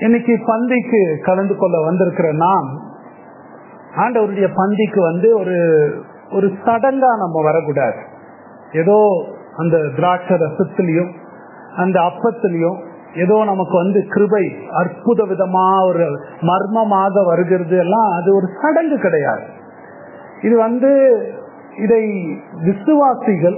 இன்னைக்கு பந்திக்கு கலந்து கொள்ள வந்திருக்கிற நாம் ஆண்டவருடைய பந்திக்கு வந்து ஒரு ஒரு சடங்கா நம்ம வரக்கூடாது ஏதோ அந்த திராட்சை ரசத்திலையும் அந்த அப்பத்திலையும் ஏதோ நமக்கு வந்து கிருபை அற்புத விதமா ஒரு மர்மமாக வருகிறது எல்லாம் அது ஒரு சடங்கு கிடையாது இது வந்து இதை விசுவாசிகள்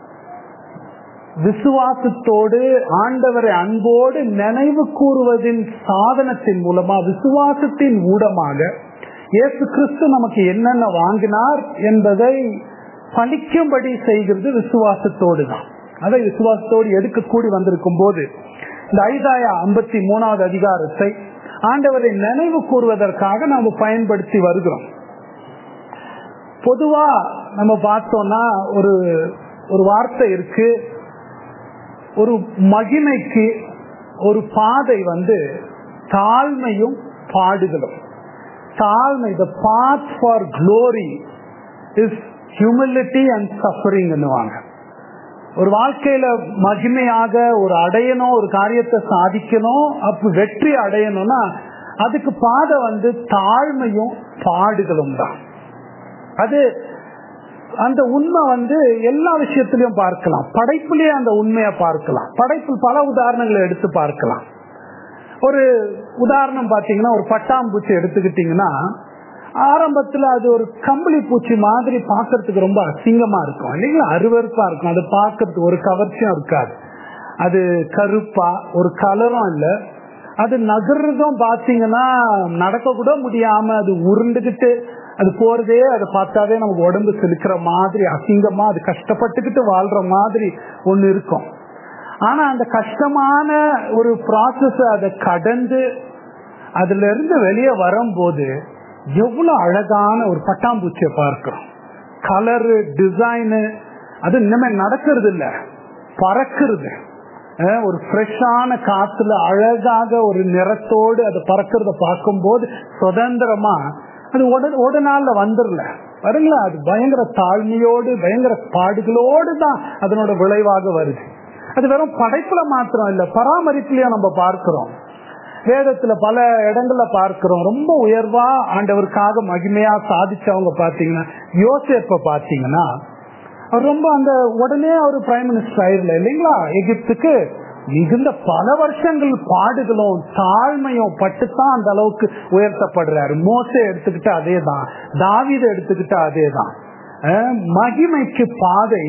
விசுவாசத்தோடு ஆண்டவரை அன்போடு நினைவு கூறுவதின் சாதனத்தின் மூலமா விசுவாசத்தின் ஊடமாக இயேசு கிறிஸ்து நமக்கு என்னென்ன வாங்கினார் என்பதை பழிக்கும்படி செய்கிறது விசுவாசத்தோடு தான் அதை விசுவாசத்தோடு எடுக்க கூடி வந்திருக்கும் போது இந்த ஐதாய ஐம்பத்தி மூணாவது அதிகாரத்தை ஆண்டவரை நினைவு கூறுவதற்காக நாம் பயன்படுத்தி வருகிறோம் பொதுவா நம்ம பார்த்தோம்னா ஒரு ஒரு வார்த்தை இருக்கு ஒரு மகிமைக்கு ஒரு பாதை வந்து தாழ்மையும் பாடுகளும் தாழ்மை the path for glory is humility and suffering ஒரு வாழ்க்கையில மகிமையாக ஒரு அடையணும் ஒரு காரியத்தை சாதிக்கணும் அப்ப வெற்றி அடையணும்னா அதுக்கு பாதை வந்து தாழ்மையும் பாடுகளும் தான் அது அந்த உண்மை வந்து எல்லா விஷயத்திலையும் பார்க்கலாம் படைப்புலயே அந்த உண்மையை பார்க்கலாம் படைப்பில் பல உதாரணங்களை எடுத்து பார்க்கலாம் ஒரு உதாரணம் பாத்தீங்கன்னா ஒரு பட்டாம்பூச்சி எடுத்துக்கிட்டீங்கன்னா ஆரம்பத்துல அது ஒரு கம்பளி பூச்சி மாதிரி பாக்குறதுக்கு ரொம்ப அசிங்கமா இருக்கும் இல்லைங்களா அருவறுப்பா இருக்கும் அது பாக்குறதுக்கு ஒரு கவர்ச்சியும் இருக்காது அது கருப்பா ஒரு கலரும் இல்ல அது நகர்றதும் பாத்தீங்கன்னா நடக்க கூட முடியாம அது உருண்டுகிட்டு அது போறதே அதை பார்த்தாவே நமக்கு உடம்பு செலுக்கிற மாதிரி அசிங்கமா அது கஷ்டப்பட்டுக்கிட்டு வாழ்ற மாதிரி ஒண்ணு இருக்கும் ஆனா அந்த கஷ்டமான ஒரு ப்ராசஸ் அதை கடந்து அதுல இருந்து வெளியே வரும்போது எவ்வளவு அழகான ஒரு பட்டாம்பூச்சியை பார்க்கிறோம் கலரு டிசைனு அது இனிமே நடக்கிறது இல்ல பறக்கிறது ஒரு ஃப்ரெஷ்ஷான காத்துல அழகாக ஒரு நிறத்தோடு அது பறக்கிறத பார்க்கும்போது சுதந்திரமா அது உடனே ஒரு நாள்ல வந்துடல வருங்களா அது பயங்கர தாழ்மையோடு பயங்கர பாடுகளோடு தான் அதனோட விளைவாக வருது அது வெறும் படைப்புல மாத்திரம் இல்ல பராமரிப்புலயும் நம்ம பார்க்கிறோம் வேதத்துல பல இடங்கள்ல பார்க்கிறோம் ரொம்ப உயர்வா ஆண்டவருக்காக மகிமையா சாதிச்சவங்க பாத்தீங்கன்னா யோசேப்ப பாத்தீங்கன்னா அவர் ரொம்ப அந்த உடனே அவர் பிரைம் மினிஸ்டர் ஆயிரல இல்லைங்களா எகிப்துக்கு மிகுந்த பல வருஷங்கள் பாடுகளும் தாழ்மையும் பட்டுத்தான் அந்த அளவுக்கு உயர்த்தப்படுறாரு மோசை எடுத்துக்கிட்டு அதே தான் தாவித எடுத்துக்கிட்டு அதே தான் மகிமைக்கு பாதை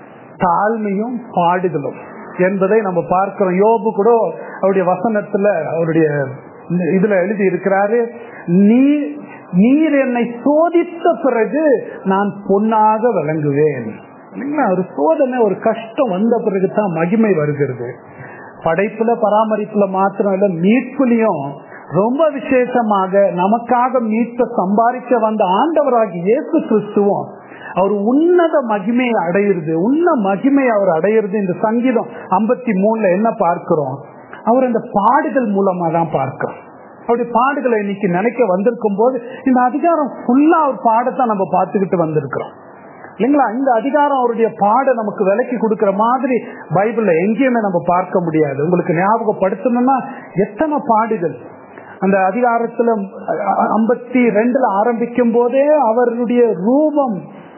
தாழ்மையும் பாடுகளும் என்பதை நம்ம பார்க்கிறோம் யோபு கூட அவருடைய வசனத்துல அவருடைய இதுல எழுதி இருக்கிறாரு நீ நீர் என்னை சோதித்த பிறகு நான் பொன்னாக விளங்குவேன் ஒரு சோதனை ஒரு கஷ்டம் வந்த பிறகுதான் மகிமை வருகிறது படைப்புல பராமரிப்புல மாத்திரம் இல்ல மீட்புலையும் ரொம்ப விசேஷமாக நமக்காக மீட்ப சம்பாதிக்க வந்த ஆண்டவராகி இயேசு கிறிஸ்துவும் அவர் உன்னத மகிமையை அடையிறது உன்ன மகிமை அவர் அடையிறது இந்த சங்கீதம் ஐம்பத்தி மூணுல என்ன பார்க்கிறோம் அவர் அந்த பாடுகள் மூலமா தான் பார்க்கிறோம் அப்படி பாடுகளை இன்னைக்கு நினைக்க வந்திருக்கும் போது இந்த அதிகாரம் ஃபுல்லா அவர் பாடத்தை நம்ம பார்த்துக்கிட்டு வந்திருக்கிறோம் இல்லைங்களா இந்த அதிகாரம் அவருடைய பாட நமக்கு விலைக்கு கொடுக்கிற மாதிரி பைபிள்ல எங்கேயுமே நம்ம பார்க்க முடியாது உங்களுக்கு ஞாபகப்படுத்தணும்னா எத்தனை பாடுகள் அந்த அதிகாரத்துல ஐம்பத்தி ரெண்டுல ஆரம்பிக்கும் போதே அவருடைய ரூபம்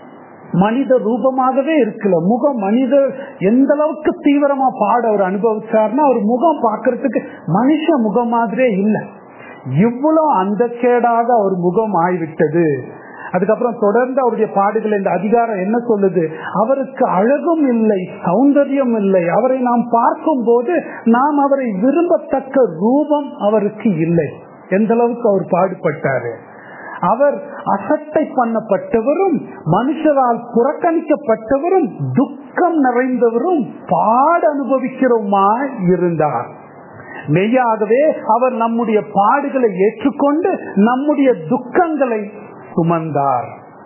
மனித ரூபமாகவே இருக்கல முகம் மனிதர் எந்த அளவுக்கு தீவிரமா பாட அவர் அனுபவிச்சார்னா அவர் முகம் பார்க்கறதுக்கு மனுஷ முகம் மாதிரியே இல்லை இவ்வளவு அந்த கேடாக அவர் முகம் ஆய்விட்டது அதுக்கப்புறம் தொடர்ந்து அவருடைய பாடுகள் இந்த அதிகாரம் என்ன சொல்லுது அவருக்கு அழகும் இல்லை சௌந்தரியம் இல்லை அவரை நாம் பார்க்கும் போது நாம் அவரை விரும்பத்தக்க ரூபம் அவருக்கு இல்லை எந்த அளவுக்கு அவர் பாடுபட்டாரு அவர் அசட்டை பண்ணப்பட்டவரும் மனுஷரால் புறக்கணிக்கப்பட்டவரும் துக்கம் நிறைந்தவரும் பாட அனுபவிக்கிறோமா இருந்தார் மெய்யாகவே அவர் நம்முடைய பாடுகளை ஏற்றுக்கொண்டு நம்முடைய துக்கங்களை சுமந்தார்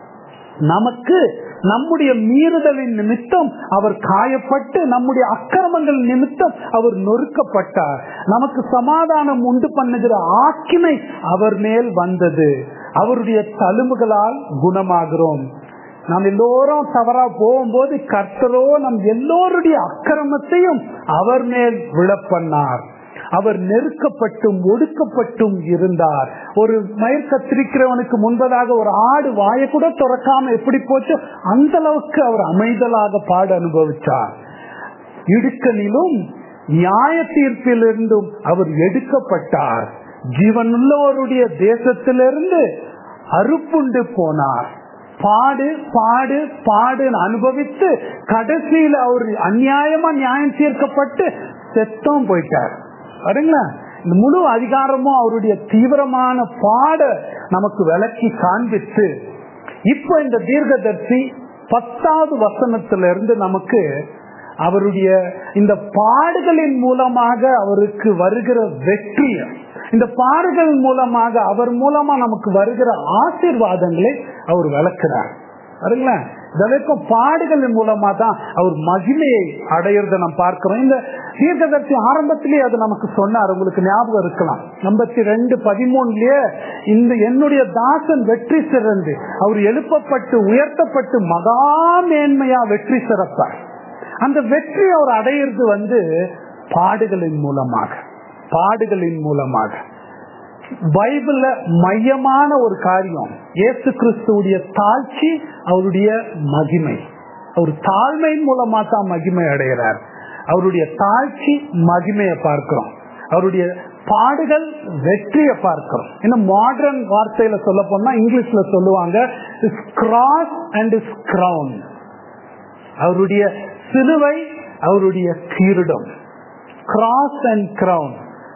நமக்கு நம்முடைய மீறுதலின் நிமித்தம் அவர் காயப்பட்டு நம்முடைய அக்கிரமங்கள் நிமித்தம் அவர் நொறுக்கப்பட்டார் நமக்கு சமாதானம் உண்டு பண்ணுகிற ஆக்கினை அவர் மேல் வந்தது அவருடைய தழும்புகளால் குணமாகிறோம் நாம் எல்லோரும் தவறா போகும்போது கர்த்தரோ நம் எல்லோருடைய அக்கிரமத்தையும் அவர் மேல் விழப்பண்ணார் அவர் நெருக்கப்பட்டும் ஒடுக்கப்பட்டும் இருந்தார் ஒரு மயிர் கத்திரிக்கிறவனுக்கு முன்பதாக ஒரு ஆடு வாயை கூட திறக்காம எப்படி போச்சோ அந்த அளவுக்கு அவர் அமைதலாக பாடு அனுபவித்தார் இடுக்கனிலும் நியாய தீர்ப்பிலிருந்தும் அவர் எடுக்கப்பட்டார் ஜீவனுள்ளவருடைய தேசத்திலிருந்து அறுப்புண்டு போனார் பாடு பாடு பாடுன்னு அனுபவித்து கடைசியில் அவர் அநியாயமா நியாயம் தீர்க்கப்பட்டு செத்தம் போயிட்டார் பாருங்களா இந்த முழு அதிகாரமும் அவருடைய தீவிரமான பாட நமக்கு விளக்கி காண்பித்து இப்ப இந்த தீர்க்கதர்சி பத்தாவது வசனத்திலிருந்து நமக்கு அவருடைய இந்த பாடுகளின் மூலமாக அவருக்கு வருகிற வெற்றிய இந்த பாடுகள் மூலமாக அவர் மூலமா நமக்கு வருகிற ஆசீர்வாதங்களை அவர் விளக்குறார் பாருங்களேன் இதற்கும் பாடுகளின் மூலமா தான் அவர் மகிமையை அடையிறத நம்ம பார்க்கிறோம் இந்த தீர்க்கதர்சி ஆரம்பத்திலேயே அது நமக்கு சொன்னார் உங்களுக்கு ஞாபகம் இருக்கலாம் ஐம்பத்தி ரெண்டு பதிமூணுலயே இந்த என்னுடைய தாசன் வெற்றி சிறந்து அவர் எழுப்பப்பட்டு உயர்த்தப்பட்டு மகா மேன்மையா வெற்றி சிறப்பார் அந்த வெற்றி அவர் அடையிறது வந்து பாடுகளின் மூலமாக பாடுகளின் மூலமாக பைபிள்ல மையமான ஒரு காரியம் இயேசு கிறிஸ்துடைய தாழ்ச்சி அவருடைய மகிமை அவர் தாழ்மையின் மூலமா தான் மகிமை அடைகிறார் அவருடைய தாழ்ச்சி மகிமையை பார்க்கிறோம் அவருடைய பாடுகள் வெற்றியை பார்க்கிறோம் இன்னும் மாடர்ன் வார்த்தையில சொல்ல போனா இங்கிலீஷ்ல சொல்லுவாங்க கிராஸ் அண்ட் கிரவுன் அவருடைய சிலுவை அவருடைய கிரீடம் கிராஸ் அண்ட் கிரவுன்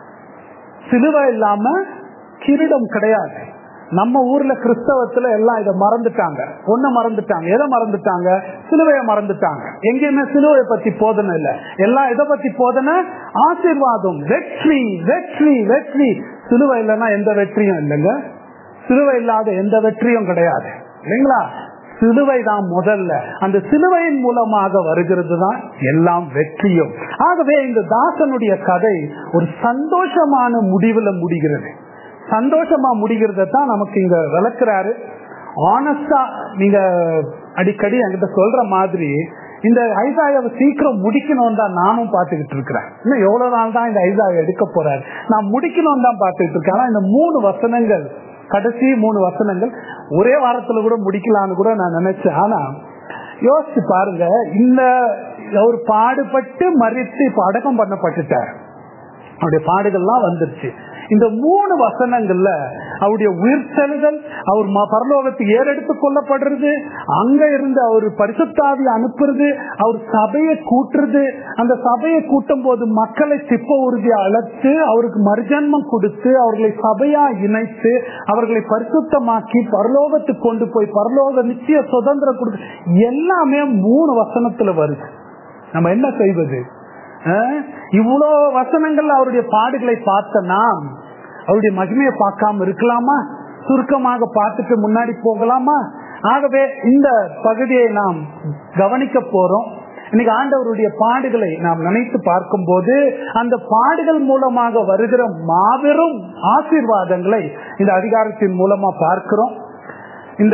சிலுவை இல்லாம கிரீடம் கிடையாது நம்ம ஊர்ல கிறிஸ்தவத்துல எல்லாம் இதை மறந்துட்டாங்க ஒண்ணு மறந்துட்டாங்க எதை மறந்துட்டாங்க சிலுவையை மறந்துட்டாங்க எங்கேயுமே சிலுவையை பத்தி போதனை இல்ல எல்லாம் எதை பத்தி போதனை ஆசீர்வாதம் வெற்றி வெற்றி வெற்றி சிலுவை இல்லைன்னா எந்த வெற்றியும் இல்லைங்க சிலுவை இல்லாத எந்த வெற்றியும் கிடையாது இல்லைங்களா சிலுவை தான் முதல்ல அந்த சிலுவையின் மூலமாக வருகிறது தான் எல்லாம் வெற்றியும் ஆகவே இந்த தாசனுடைய கதை ஒரு சந்தோஷமான முடிவுல முடிகிறது சந்தோஷமா முடிகிறத தான் நமக்கு இங்க விளக்குறாரு ஆனஸ்டா நீங்க அடிக்கடி என்கிட்ட சொல்ற மாதிரி இந்த ஐசாயாவை சீக்கிரம் முடிக்கணும் தான் நானும் பார்த்துக்கிட்டு இருக்கிறேன் இன்னும் எவ்வளவு நாள் தான் இந்த ஐசாவை எடுக்க போறாரு நான் முடிக்கணும் தான் பார்த்துக்கிட்டு இருக்கேன் ஆனா இந்த மூணு வசனங்கள் கடைசி மூணு வசனங்கள் ஒரே வாரத்துல கூட முடிக்கலாம்னு கூட நான் நினைச்சேன் ஆனா யோசிச்சு பாருங்க இந்த ஒரு பாடுபட்டு மறித்து இப்ப அடக்கம் பண்ணப்பட்டுட்டார் அவருடைய பாடுகள்லாம் வந்துருச்சு இந்த மூணு வசனங்கள்ல அவருடைய உயிர்த்தெழுதல் அவர் பரலோகத்துக்கு ஏறெடுத்து கொள்ளப்படுறது அங்க இருந்து அவர் பரிசுத்தாவி அனுப்புறது அவர் சபையை கூட்டுறது அந்த சபையை கூட்டும் போது மக்களை சிப்ப உறுதியை அழைத்து அவருக்கு மறுஜன்மம் கொடுத்து அவர்களை சபையா இணைத்து அவர்களை பரிசுத்தமாக்கி பரலோகத்துக்கு கொண்டு போய் பரலோக நிச்சய சுதந்திரம் கொடுத்து எல்லாமே மூணு வசனத்துல வருது நம்ம என்ன செய்வது இவ்வளோ வசனங்கள் அவருடைய பாடுகளை பார்த்த நாம் அவருடைய மகிமையை பார்க்காம இருக்கலாமா சுருக்கமாக பார்த்துட்டு முன்னாடி போகலாமா ஆகவே இந்த பகுதியை நாம் கவனிக்க போறோம் இன்னைக்கு ஆண்டவருடைய பாடுகளை நாம் நினைத்து பார்க்கும் போது அந்த பாடுகள் மூலமாக வருகிற மாபெரும் ஆசீர்வாதங்களை இந்த அதிகாரத்தின் மூலமா பார்க்கிறோம் இந்த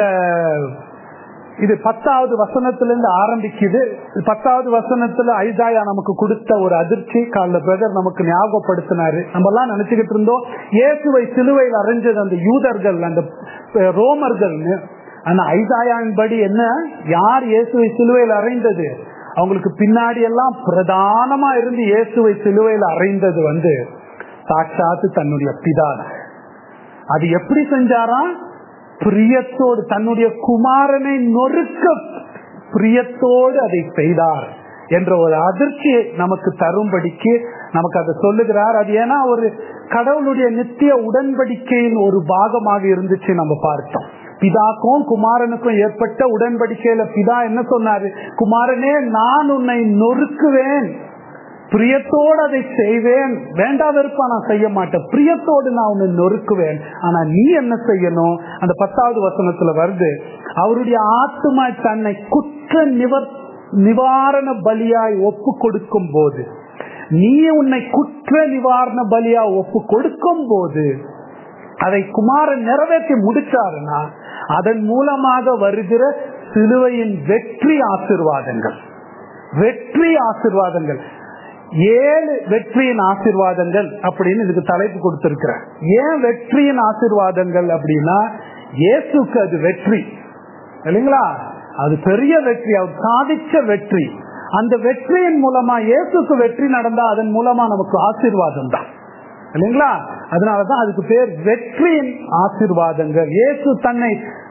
இது பத்தாவது வசனத்திலிருந்து ஆரம்பிக்குது பத்தாவது வசனத்துல ஐதாயா நமக்கு கொடுத்த ஒரு அதிர்ச்சி கால பிரதர் நமக்கு ஞாபகப்படுத்தினாரு நம்ம எல்லாம் நினைச்சுக்கிட்டு இருந்தோம் இயேசுவை சிலுவையில் அரைஞ்சது அந்த யூதர்கள் அந்த ரோமர்கள் ஆனா ஐதாயாவின் படி என்ன யார் இயேசுவை சிலுவையில் அறைந்தது அவங்களுக்கு பின்னாடி எல்லாம் பிரதானமா இருந்து இயேசுவை சிலுவையில் அறைந்தது வந்து சாட்சாத்து தன்னுடைய பிதான் அது எப்படி செஞ்சாராம் பிரியத்தோடு தன்னுடைய குமாரனை நொறுக்க பிரியத்தோடு அதை செய்தார் என்ற ஒரு அதிர்ச்சியை நமக்கு தரும்படிக்கு நமக்கு அதை சொல்லுகிறார் அது ஏன்னா ஒரு கடவுளுடைய நித்திய உடன்படிக்கையின் ஒரு பாகமாக இருந்துச்சு நம்ம பார்த்தோம் பிதாக்கும் குமாரனுக்கும் ஏற்பட்ட உடன்படிக்கையில பிதா என்ன சொன்னாரு குமாரனே நான் உன்னை நொறுக்குவேன் பிரியத்தோடு அதை செய்வேன் வேண்டா வெறுப்பா நான் செய்ய மாட்டேன் பிரியத்தோடு நான் உன்னை நொறுக்குவேன் ஆனா நீ என்ன செய்யணும் அந்த பத்தாவது வசனத்துல வருது அவருடைய ஆத்மா தன்னை குற்ற நிவர் நிவாரண பலியாய் ஒப்பு கொடுக்கும் போது நீ உன்னை குற்ற நிவாரண பலியா ஒப்பு கொடுக்கும் போது அதை குமாரன் நிறைவேற்றி முடிச்சாருன்னா அதன் மூலமாக வருகிற சிலுவையின் வெற்றி ஆசிர்வாதங்கள் வெற்றி ஆசிர்வாதங்கள் ஏழு வெற்றியின் ஆசிர்வாதங்கள் அப்படின்னு இதுக்கு தலைப்பு கொடுத்திருக்கிறேன் ஏன் வெற்றியின் ஆசிர்வாதங்கள் அப்படின்னா இயேசுக்கு அது வெற்றி இல்லைங்களா அது பெரிய வெற்றி அவர் சாதிச்ச வெற்றி அந்த வெற்றியின் மூலமா இயேசுக்கு வெற்றி நடந்தா அதன் மூலமா நமக்கு ஆசீர்வாதம் தான் இல்லைங்களா அதனாலதான் அதுக்கு பேர் வெற்றியின் ஆசீர்வாதங்கள் இயேசு தன்னை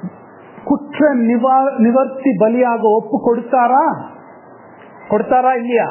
குற்ற நிவா நிவர்த்தி பலியாக ஒப்பு கொடுத்தாரா கொடுத்தாரா இல்லையா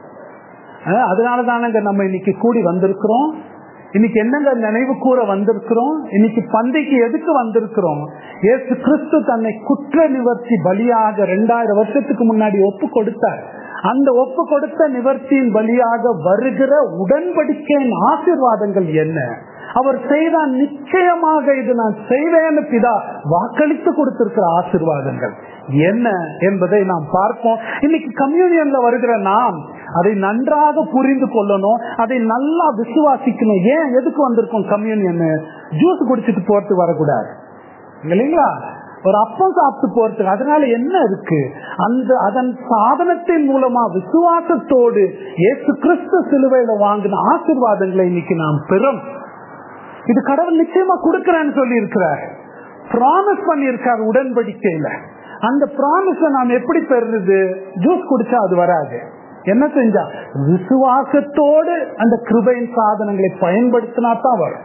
அஹ் அதனால தானங்க நம்ம இன்னைக்கு கூடி வந்திருக்கிறோம் இன்னைக்கு என்னங்க நினைவு கூற வந்திருக்கிறோம் இன்னைக்கு பந்திக்கு எதுக்கு வந்திருக்கிறோம் ஏசு கிறிஸ்து தன்னை குற்ற நிவர்த்தி பலியாக ரெண்டாயிரம் வருஷத்துக்கு முன்னாடி ஒப்பு கொடுத்தார் அந்த ஒப்பு கொடுத்த நிவர்த்தியின் பலியாக வருகிற உடன்படிக்கையின் ஆசிர்வாதங்கள் என்ன அவர் செய்தால் நிச்சயமாக இது நான் செய்வேன்னு பிதா வாக்களித்து கொடுத்திருக்கிற ஆசிர்வாதங்கள் என்ன என்பதை நாம் பார்ப்போம் இன்னைக்கு கம்யூனியன்ல வருகிற நாம் அதை நன்றாக புரிந்து கொள்ளணும் அதை நல்லா விசுவாசிக்கணும் ஏன் எதுக்கு வந்திருக்கோம் கம்யூனியன் ஜூஸ் குடிச்சிட்டு போறது வரக்கூடாது இல்லைங்களா ஒரு அப்பம் சாப்பிட்டு போறதுக்கு அதனால என்ன இருக்கு அந்த அதன் சாதனத்தின் மூலமா விசுவாசத்தோடு இயேசு கிறிஸ்து சிலுவையில வாங்கின ஆசிர்வாதங்களை இன்னைக்கு நாம் பெறும் இது கடவுள் நிச்சயமா கொடுக்கிறேன்னு சொல்லி இருக்கிறார் ப்ராமிஸ் பண்ணியிருக்கார் உடன்படிக்கையில அந்த ப்ராமிஸ நாம் எப்படி பெறுறது ஜூஸ் குடிச்சா அது வராது என்ன செஞ்சா விசுவாசத்தோடு அந்த கிருபையின் சாதனங்களை பயன்படுத்தினா தான் வரும்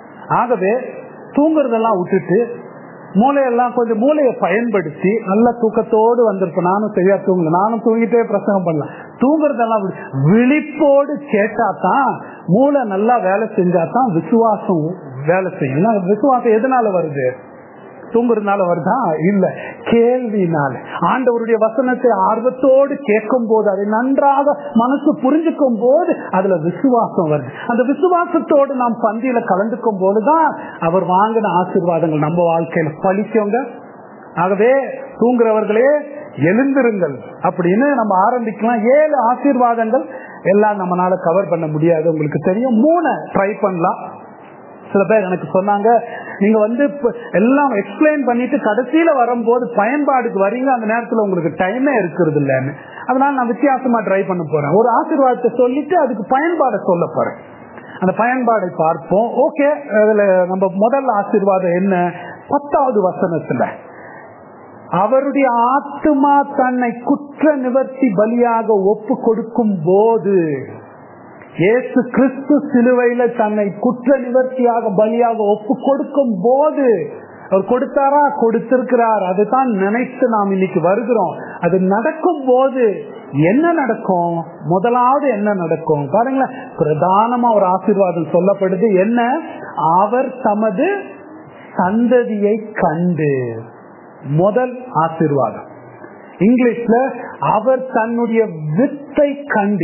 ஆகவே தூங்குறதெல்லாம் விட்டுட்டு மூளையெல்லாம் கொஞ்சம் மூளையை பயன்படுத்தி நல்ல தூக்கத்தோடு வந்திருப்போம் நானும் சரியா தூங்கல நானும் தூங்கிட்டே பிரசங்கம் பண்ணலாம் தூங்குறதெல்லாம் விழிப்போடு கேட்டா தான் மூளை நல்லா வேலை செஞ்சா தான் விசுவாசம் வேலை செய்யும் விசுவாசம் எதனால வருது தூங்குறதுனால வருதா இல்ல கேள்வினால ஆண்டவருடைய வசனத்தை ஆர்வத்தோடு கேட்கும் போது அதை நன்றாக மனசு புரிஞ்சுக்கும் போது அதுல விசுவாசம் வருது அந்த விசுவாசத்தோடு நாம் பந்தியில கலந்துக்கும் போதுதான் அவர் வாங்கின ஆசீர்வாதங்கள் நம்ம வாழ்க்கையில பழிக்கோங்க ஆகவே தூங்குறவர்களே எழுந்திருங்கள் அப்படின்னு நம்ம ஆரம்பிக்கலாம் ஏழு ஆசீர்வாதங்கள் எல்லாம் நம்மளால கவர் பண்ண முடியாது உங்களுக்கு தெரியும் மூணு ட்ரை பண்ணலாம் சில பேர் எனக்கு சொன்னாங்க நீங்க வந்து எல்லாம் எக்ஸ்பிளைன் பண்ணிட்டு கடைசியில வரும்போது பயன்பாடுக்கு வரீங்க அந்த நேரத்துல உங்களுக்கு டைமே இருக்கிறது இல்லைன்னு அதனால நான் வித்தியாசமா ட்ரை பண்ண போறேன் ஒரு ஆசீர்வாதத்தை சொல்லிட்டு அதுக்கு பயன்பாடை சொல்ல போறேன் அந்த பயன்பாடை பார்ப்போம் ஓகே அதுல நம்ம முதல் ஆசீர்வாதம் என்ன பத்தாவது வசனத்துல அவருடைய ஆத்மா தன்னை குற்ற நிவர்த்தி பலியாக ஒப்பு கொடுக்கும் போது இயேசு கிறிஸ்து சிலுவையில தன்னை குற்ற நிவர்த்தியாக பலியாக ஒப்பு கொடுக்கும் போது அவர் கொடுத்தாரா கொடுத்திருக்கிறார் அதுதான் நினைத்து நாம் இன்னைக்கு வருகிறோம் அது நடக்கும் போது என்ன நடக்கும் முதலாவது என்ன நடக்கும் பாருங்களேன் பிரதானமா ஒரு ஆசீர்வாதம் சொல்லப்படுது என்ன அவர் தமது சந்ததியை கண்டு முதல் ஆசீர்வாதம் இங்கிலீஷ்ல அவர் தன்னுடைய வித்தை கண்டு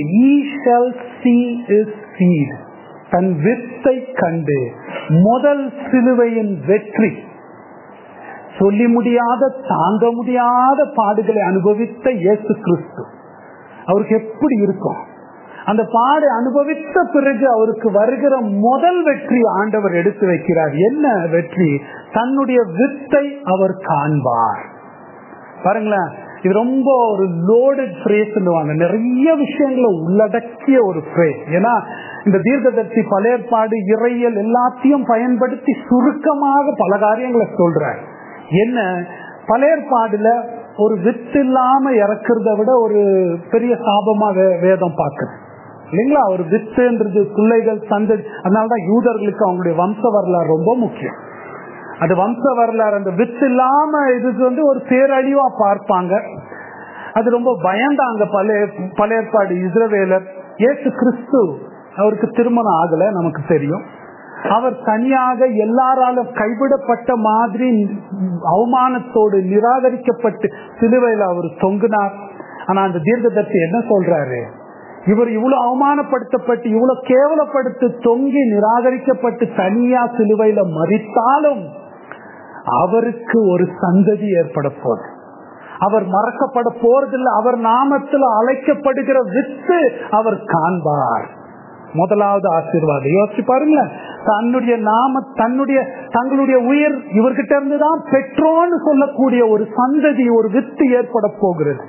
தன் வித்தை கண்டு முதல் சிலுவையின் வெற்றி சொல்லி முடியாத தாங்க முடியாத பாடுகளை அனுபவித்த இயேசு கிறிஸ்து அவருக்கு எப்படி இருக்கும் அந்த பாடு அனுபவித்த பிறகு அவருக்கு வருகிற முதல் வெற்றி ஆண்டவர் எடுத்து வைக்கிறார் என்ன வெற்றி தன்னுடைய வித்தை அவர் காண்பார் பாருங்களேன் இது ரொம்ப ஒரு லோடட் ஃப்ரேஸ் நிறைய விஷயங்களை உள்ளடக்கிய ஒரு ஃப்ரேஸ் ஏன்னா இந்த தீர்க்கதர்சி பழையற்பாடு இறையல் எல்லாத்தையும் பயன்படுத்தி சுருக்கமாக பல காரியங்களை சொல்றார் என்ன பழையற்பாடுல ஒரு வித்து இல்லாம இறக்குறத விட ஒரு பெரிய சாபமா வேதம் பாக்குது இல்லைங்களா ஒரு வித்துன்றது பிள்ளைகள் சந்ததி அதனாலதான் யூதர்களுக்கு அவங்களுடைய வம்ச வரலாறு ரொம்ப முக்கியம் அது வம்ச வரலாறு அந்த வித்து இல்லாம இதுக்கு வந்து ஒரு பேரழிவா பார்ப்பாங்க அது ரொம்ப பயந்தாங்க பழைய பழையற்பாடு இஸ்ரவேலர் ஏசு கிறிஸ்து அவருக்கு திருமணம் ஆகல நமக்கு தெரியும் அவர் தனியாக எல்லாராலும் கைவிடப்பட்ட மாதிரி அவமானத்தோடு நிராகரிக்கப்பட்டு சிலுவையில் அவர் தொங்குனார் ஆனா அந்த தீர்க்கதர்சி என்ன சொல்றாரு இவர் இவ்வளவு அவமானப்படுத்தப்பட்டு இவ்வளவு கேவலப்படுத்தி தொங்கி நிராகரிக்கப்பட்டு தனியா சிலுவையில மறித்தாலும் அவருக்கு ஒரு சந்ததி ஏற்பட போகுது அவர் மறக்கப்பட போறதில்லை அவர் நாமத்தில் அழைக்கப்படுகிற வித்து அவர் காண்பார் முதலாவது ஆசீர்வாதம் யோசிச்சு பாருங்க தன்னுடைய நாம தன்னுடைய தங்களுடைய உயிர் இவர்கிட்ட இருந்துதான் பெற்றோன்னு சொல்லக்கூடிய ஒரு சந்ததி ஒரு வித்து ஏற்பட போகிறது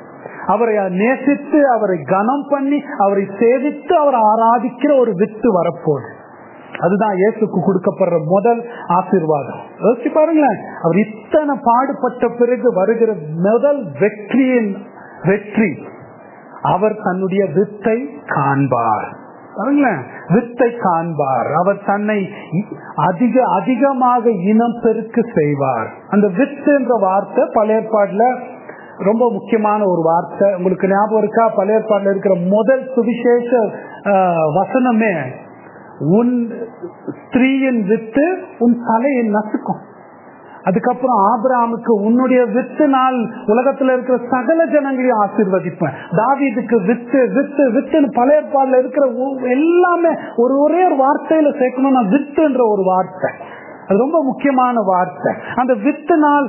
அவரை நேசித்து அவரை கனம் பண்ணி அவரை சேவித்து அவரை ஆராதிக்கிற ஒரு வித்து வரப்போகுது அதுதான் இயேசுக்கு கொடுக்கப்படுற முதல் ஆசீர்வாதம் யோசிச்சு பாருங்களேன் அவர் இத்தனை பாடுபட்ட பிறகு வருகிற முதல் வெற்றியின் வெற்றி அவர் தன்னுடைய வித்தை காண்பார் பாருங்களேன் வித்தை காண்பார் அவர் தன்னை அதிக அதிகமாக இனம் பெருக்கு செய்வார் அந்த வித்து என்ற வார்த்தை பழைய ஏற்பாடுல ரொம்ப முக்கியமான ஒரு வார்த்தை உங்களுக்கு ஞாபகம் இருக்கா பழைய ஏற்பாடுல இருக்கிற முதல் சுவிசேஷ ஆஹ், வசனமே உன் ஸ்திரீயின் வித்து உன் தலையை நசுக்கும் அதுக்கப்புறம் ஆபிரகாமுக்கு உன்னுடைய வித்து நாள் உலகத்துல இருக்கிற சகல ஜனங்களையும் ஆசீர்வதிப்பேன் தாவீதுக்கு வித்து வித்து வித்துன்னு பழைய ஏற்பாடுல இருக்கிற ஒ- எல்லாமே ஒரு ஒரே ஒரு வார்த்தையில சேர்க்கணும்னா வித்துன்ற ஒரு வார்த்தை அது ரொம்ப முக்கியமான வார்த்தை அந்த வித்து நாள்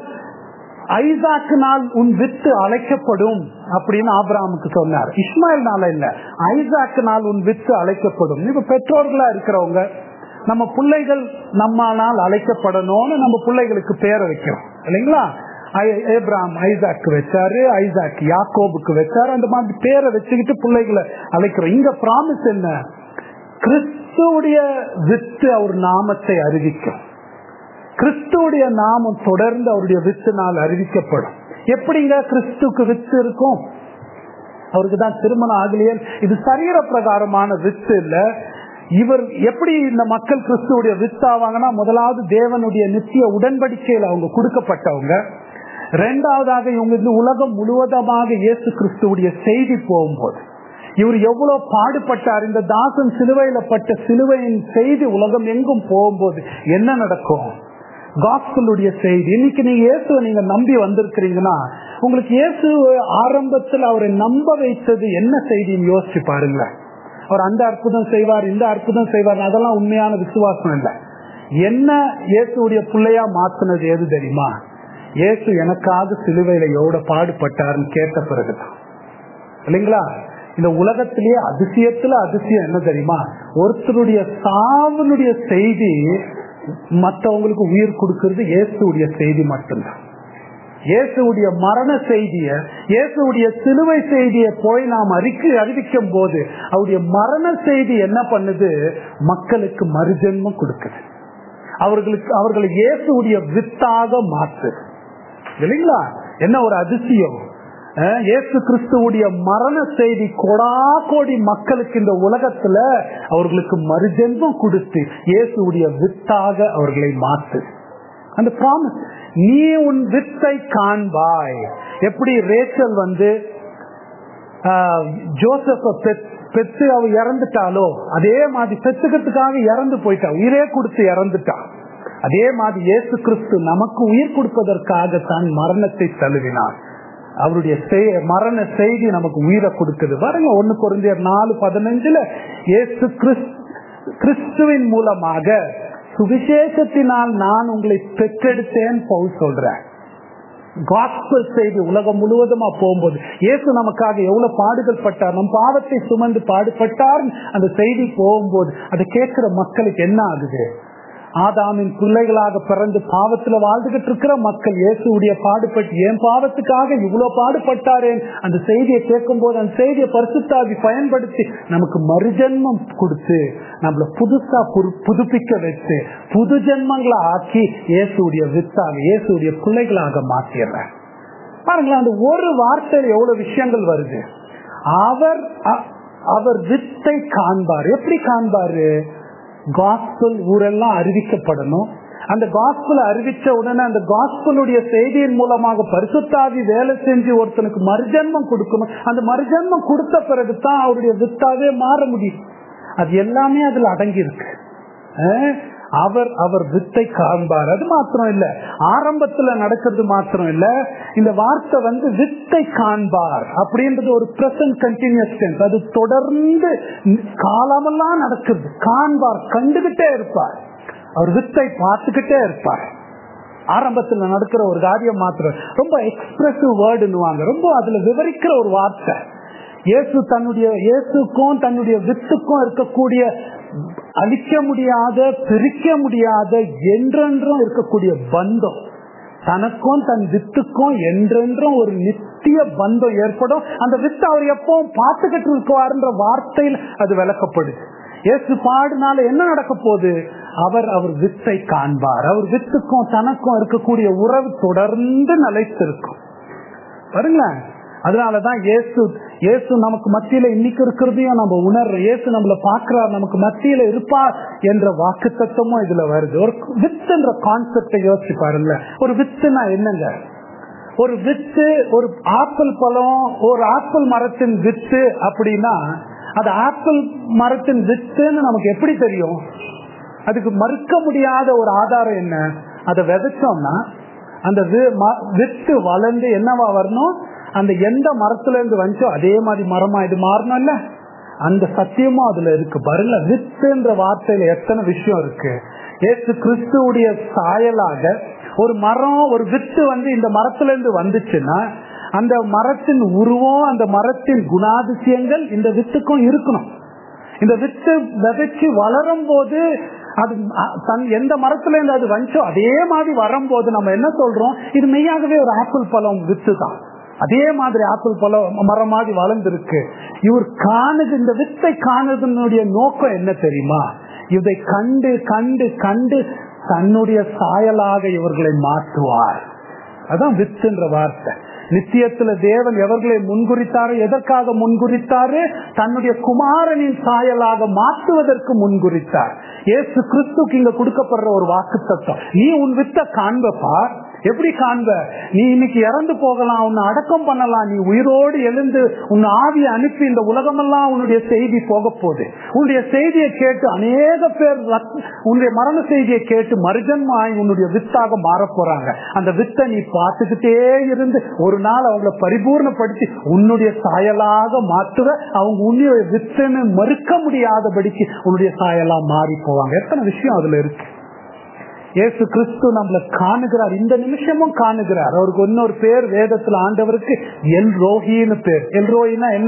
ஐசாக்கு நாள் உன் வித்து அழைக்கப்படும் அப்படின்னு ஆபிரகாமுக்கு சொன்னார் இஸ்மாயில் நாள இல்ல ஐசாக்கு நாள் உன் வித்து அழைக்கப்படும் இப்ப பெற்றோர்களா இருக்கிறவங்க நம்ம பிள்ளைகள் நம்மானால் அழைக்கப்படணும்னு நம்ம பிள்ளைகளுக்கு பேரை வைக்கிறோம் இல்லைங்களா ஐ- ஏப்ராம் ஐசாக்கு வச்சாரு ஐசாக் யாக்கோபுக்கு வச்சாரு அந்த மாதிரி பேரை வச்சுக்கிட்டு பிள்ளைகளை அழைக்கிறோம் இங்க ப்ராமிஸ் என்ன கிறிஸ்துவுடைய வித்து அவர் நாமத்தை அறிவிக்கும் கிறிஸ்துவுடைய நாமம் தொடர்ந்து அவருடைய வித்தினால் அறிவிக்கப்படும் எப்படிங்க கிறிஸ்துக்கு வித்து இருக்கும் அவருக்கு தான் திருமணம் ஆகலையே இது சரீர பிரகாரமான வித்து இல்ல இவர் எப்படி இந்த மக்கள் கிறிஸ்துவுடைய வித்து ஆவாங்கன்னா முதலாவது தேவனுடைய நித்திய உடன்படிக்கையில் அவங்க கொடுக்கப்பட்டவங்க ரெண்டாவதாக இவங்க இந்த உலகம் முழுவதமாக இயேசு கிறிஸ்துவுடைய செய்தி போகும்போது இவர் எவ்வளவு பாடுபட்டார் இந்த தாசன் சிலுவையில பட்ட சிலுவையின் செய்தி உலகம் எங்கும் போகும்போது என்ன நடக்கும் காஸ்பலுடைய செய்தி இன்னைக்கு நீங்க இயேசுவை நீங்க நம்பி வந்திருக்கிறீங்கன்னா உங்களுக்கு இயேசு ஆரம்பத்தில் அவரை நம்ப வைத்தது என்ன செய்தின்னு யோசிச்சு பாருங்களேன் அவர் அந்த அற்புதம் செய்வார் இந்த அற்புதம் செய்வார் அதெல்லாம் உண்மையான விசுவாசம் இல்லை என்ன இயேசுடைய பிள்ளையா மாத்தினது எது தெரியுமா இயேசு எனக்காக சிலுவையில எவ்வளவு பாடுபட்டாருன்னு கேட்ட பிறகுதான் இல்லைங்களா இந்த உலகத்திலேயே அதிசயத்துல அதிசயம் என்ன தெரியுமா ஒருத்தருடைய சாவனுடைய செய்தி மற்றவங்களுக்கு உயிர் கொடுக்கிறது இயேசுடைய செய்தி மட்டும்தான் இயேசுடைய மரண செய்திய இயேசுடைய சிலுவை செய்தியை போய் நாம் அறிக்கை அறிவிக்கும் போது அவருடைய மரண செய்தி என்ன பண்ணுது மக்களுக்கு மறுஜென்மம் கொடுக்குது அவர்களுக்கு அவர்களை இயேசுடைய வித்தாக மாற்றுது இல்லைங்களா என்ன ஒரு அதிசயம் அஹ், இயேசு கிறிஸ்துவுடைய மரண செய்தி கொடா கோடி மக்களுக்கு இந்த உலகத்துல அவர்களுக்கு மறுஜென்மம் கொடுத்து இயேசுடைய வித்தாக அவர்களை மாத்து அந்த ப்ராமிஸ் நீ உன் வித்தை காண்பாய் எப்படி ரேச்சல் வந்து ஜோசப்ப பெத்து அவ இறந்துட்டாலோ அதே மாதிரி பெத்துக்கிறதுக்காக இறந்து போயிட்டா உயிரே கொடுத்து இறந்துட்டா அதே மாதிரி இயேசு கிறிஸ்து நமக்கு உயிர் கொடுப்பதற்காக தான் மரணத்தை தழுவினார் அவருடைய செய்- மரண செய்தி நமக்கு உயிரை கொடுக்குது பாருங்க ஒண்ணு குறைஞ்ச நாலு பதினஞ்சுல இயேசு கிறிஸ்- கிறிஸ்துவின் மூலமாக சுவிசேஷத்தினால் நான் உங்களை பெற்றெடுத்தேன் பவுல் சொல்றேன் காஸ்பல் செய்தி உலகம் முழுவதுமா போகும்போது இயேசு நமக்காக எவ்வளவு பாடுகள் பட்டார் நம் பாவத்தை சுமந்து பாடுபட்டார் அந்த செய்தி போகும்போது அதை கேட்கிற மக்களுக்கு என்ன ஆகுது ஆதாமின் பிள்ளைகளாக பிறந்து பாவத்துல வாழ்ந்துகிட்டு இருக்கிற மக்கள் இயேசுடைய பாடுபட்டு என் பாவத்துக்காக இவ்வளவு பாடுபட்டாரேன் அந்த செய்தியை கேட்கும் போது அந்த செய்தியை பரிசுத்தாவி பயன்படுத்தி நமக்கு மறுஜென்மம் கொடுத்து நம்மள புதுசா புது- புதுப்பிக்க வச்சு புது ஜென்மங்களை ஆக்கி இயேசுடைய வித்தாக இயேசுடைய பிள்ளைகளாக மாத்திடுறேன் பாருங்களேன் அந்த ஒரு வார்த்தையில எவ்வளவு விஷயங்கள் வருது அவர் அ- அவர் வித்தை காண்பார் எப்படி காண்பாரு காஸ்பல் ஊரெல்லாம் அறிவிக்கப்படணும் அந்த காஸ்பல் அறிவிச்ச உடனே அந்த காஸ்பலுடைய செய்தியின் மூலமாக பரிசுத்தாவி வேலை செஞ்சு ஒருத்தனுக்கு மறுஜன்மம் கொடுக்கணும் அந்த மறுஜன்மம் கொடுத்த பிறகுதான் அவருடைய வித்தாவே மாற முடியும் அது எல்லாமே அதுல அடங்கி இருக்கு அஹ் அவர் அவர் வித்தை காண்பார் அது மாத்திரம் இல்ல ஆரம்பத்துல நடக்கிறது மாத்திரம் இல்ல இந்த வார்த்தை வந்து வித்தை காண்பார் அப்படின்றது ஒரு பிரசன்ட் கண்டினியூஸ் டென்ஸ் அது தொடர்ந்து காலமெல்லாம் நடக்குது காண்பார் கண்டுகிட்டே இருப்பார் அவர் வித்தை பார்த்துக்கிட்டே இருப்பார் ஆரம்பத்துல நடக்கிற ஒரு காரியம் மாத்திரம் ரொம்ப எக்ஸ்பிரசிவ் வேர்டுன்னுவாங்க ரொம்ப அதுல விவரிக்கிற ஒரு வார்த்தை இயேசு தன்னுடைய இயேசுக்கும் தன்னுடைய வித்துக்கும் இருக்கக்கூடிய அழிக்க முடியாத பிரிக்க முடியாத என்றென்றும் இருக்கக்கூடிய பந்தம் தனக்கும் தன் வித்துக்கும் என்றென்றும் ஒரு நித்திய பந்தம் ஏற்படும் அந்த வித்து அவர் எப்பவும் பார்த்துக்கிட்டு இருக்குவாருன்ற வார்த்தையில் அது விளக்கப்படுது இயேசு பாடுனால என்ன நடக்க போகுது அவர் அவர் வித்தை காண்பார் அவர் வித்துக்கும் தனக்கும் இருக்கக்கூடிய உறவு தொடர்ந்து நிலைத்திருக்கும் பாருங்களேன் அதனாலதான் இயேசு இயேசு நமக்கு மத்தியில இன்னைக்கு இருக்கிறதையும் நம்ம உணர்றோம் இயேசு நம்மள பாக்குறார் நமக்கு மத்தியில இருப்பார் என்ற வாக்கு தத்துவமும் இதுல வருது ஒரு வித்துன்ற கான்செப்டை யோசிச்சு பாருங்க ஒரு வித்துனா என்னங்க ஒரு வித்து ஒரு ஆப்பிள் பழம் ஒரு ஆப்பிள் மரத்தின் வித்து அப்படின்னா அது ஆப்பிள் மரத்தின் வித்துன்னு நமக்கு எப்படி தெரியும் அதுக்கு மறுக்க முடியாத ஒரு ஆதாரம் என்ன அதை விதைச்சோம்னா அந்த வித்து வளர்ந்து என்னவா வரணும் அந்த எந்த மரத்துல இருந்து வந்துச்சோ அதே மாதிரி மரமா இது மாறணும்ல அந்த சத்தியமும் அதுல இருக்கு பாருங்க வித்துன்ற வார்த்தையில எத்தனை விஷயம் இருக்கு ஏசு கிறிஸ்துவுடைய சாயலாக ஒரு மரம் ஒரு வித்து வந்து இந்த மரத்துல இருந்து வந்துச்சுன்னா அந்த மரத்தின் உருவம் அந்த மரத்தின் குணாதிசயங்கள் இந்த வித்துக்கும் இருக்கணும் இந்த வித்து விதைச்சு வளரும் போது அது தன் எந்த மரத்துல இருந்து அது வந்துச்சோ அதே மாதிரி வரும்போது நம்ம என்ன சொல்றோம் இது மெய்யாகவே ஒரு ஆப்பிள் பழம் வித்து தான் அதே மாதிரி ஆப்பிள் பழம் மரம் மாதிரி வளர்ந்துருக்கு இவர் காணுது இந்த வித்தை காணுதனுடைய நோக்கம் என்ன தெரியுமா இதை கண்டு கண்டு கண்டு தன்னுடைய சாயலாக இவர்களை மாற்றுவார் அதான் வித்துன்ற வார்த்தை நித்தியத்துல தேவன் எவர்களை முன்குறித்தாரோ எதற்காக முன்குறித்தாரு தன்னுடைய குமாரனின் சாயலாக மாற்றுவதற்கு முன்குறித்தார் ஏசு கிறிஸ்துக்கு இங்க கொடுக்கப்படுற ஒரு வாக்கு தத்துவம் நீ உன் வித்த காண்பப்பா எப்படி காண்ப நீ இன்னைக்கு இறந்து போகலாம் உன்னை அடக்கம் பண்ணலாம் நீ உயிரோடு எழுந்து உன் ஆவியை அனுப்பி இந்த உலகமெல்லாம் உன்னுடைய செய்தி போக போகுது உன்னுடைய செய்தியை கேட்டு அநேக பேர் உன்னுடைய மரண செய்தியை கேட்டு மறுஜன்மாய் உன்னுடைய வித்தாக மாற போறாங்க அந்த வித்தை நீ பார்த்துக்கிட்டே இருந்து ஒரு நாள் அவங்கள பரிபூர்ணப்படுத்தி உன்னுடைய சாயலாக மாற்றுவ அவங்க உன்னுடைய வித்துன்னு மறுக்க முடியாதபடிக்கு உன்னுடைய சாயலா மாறி போவாங்க எத்தனை விஷயம் அதுல இருக்கு இயேசு கிறிஸ்து நம்மள காணுகிறார் இந்த நிமிஷமும் காணுகிறார் அவருக்கு இன்னொரு பேர் வேதத்துல ஆண்டவருக்கு எல் ரோஹின்னு பேர் எல் ரோஹினா என்ன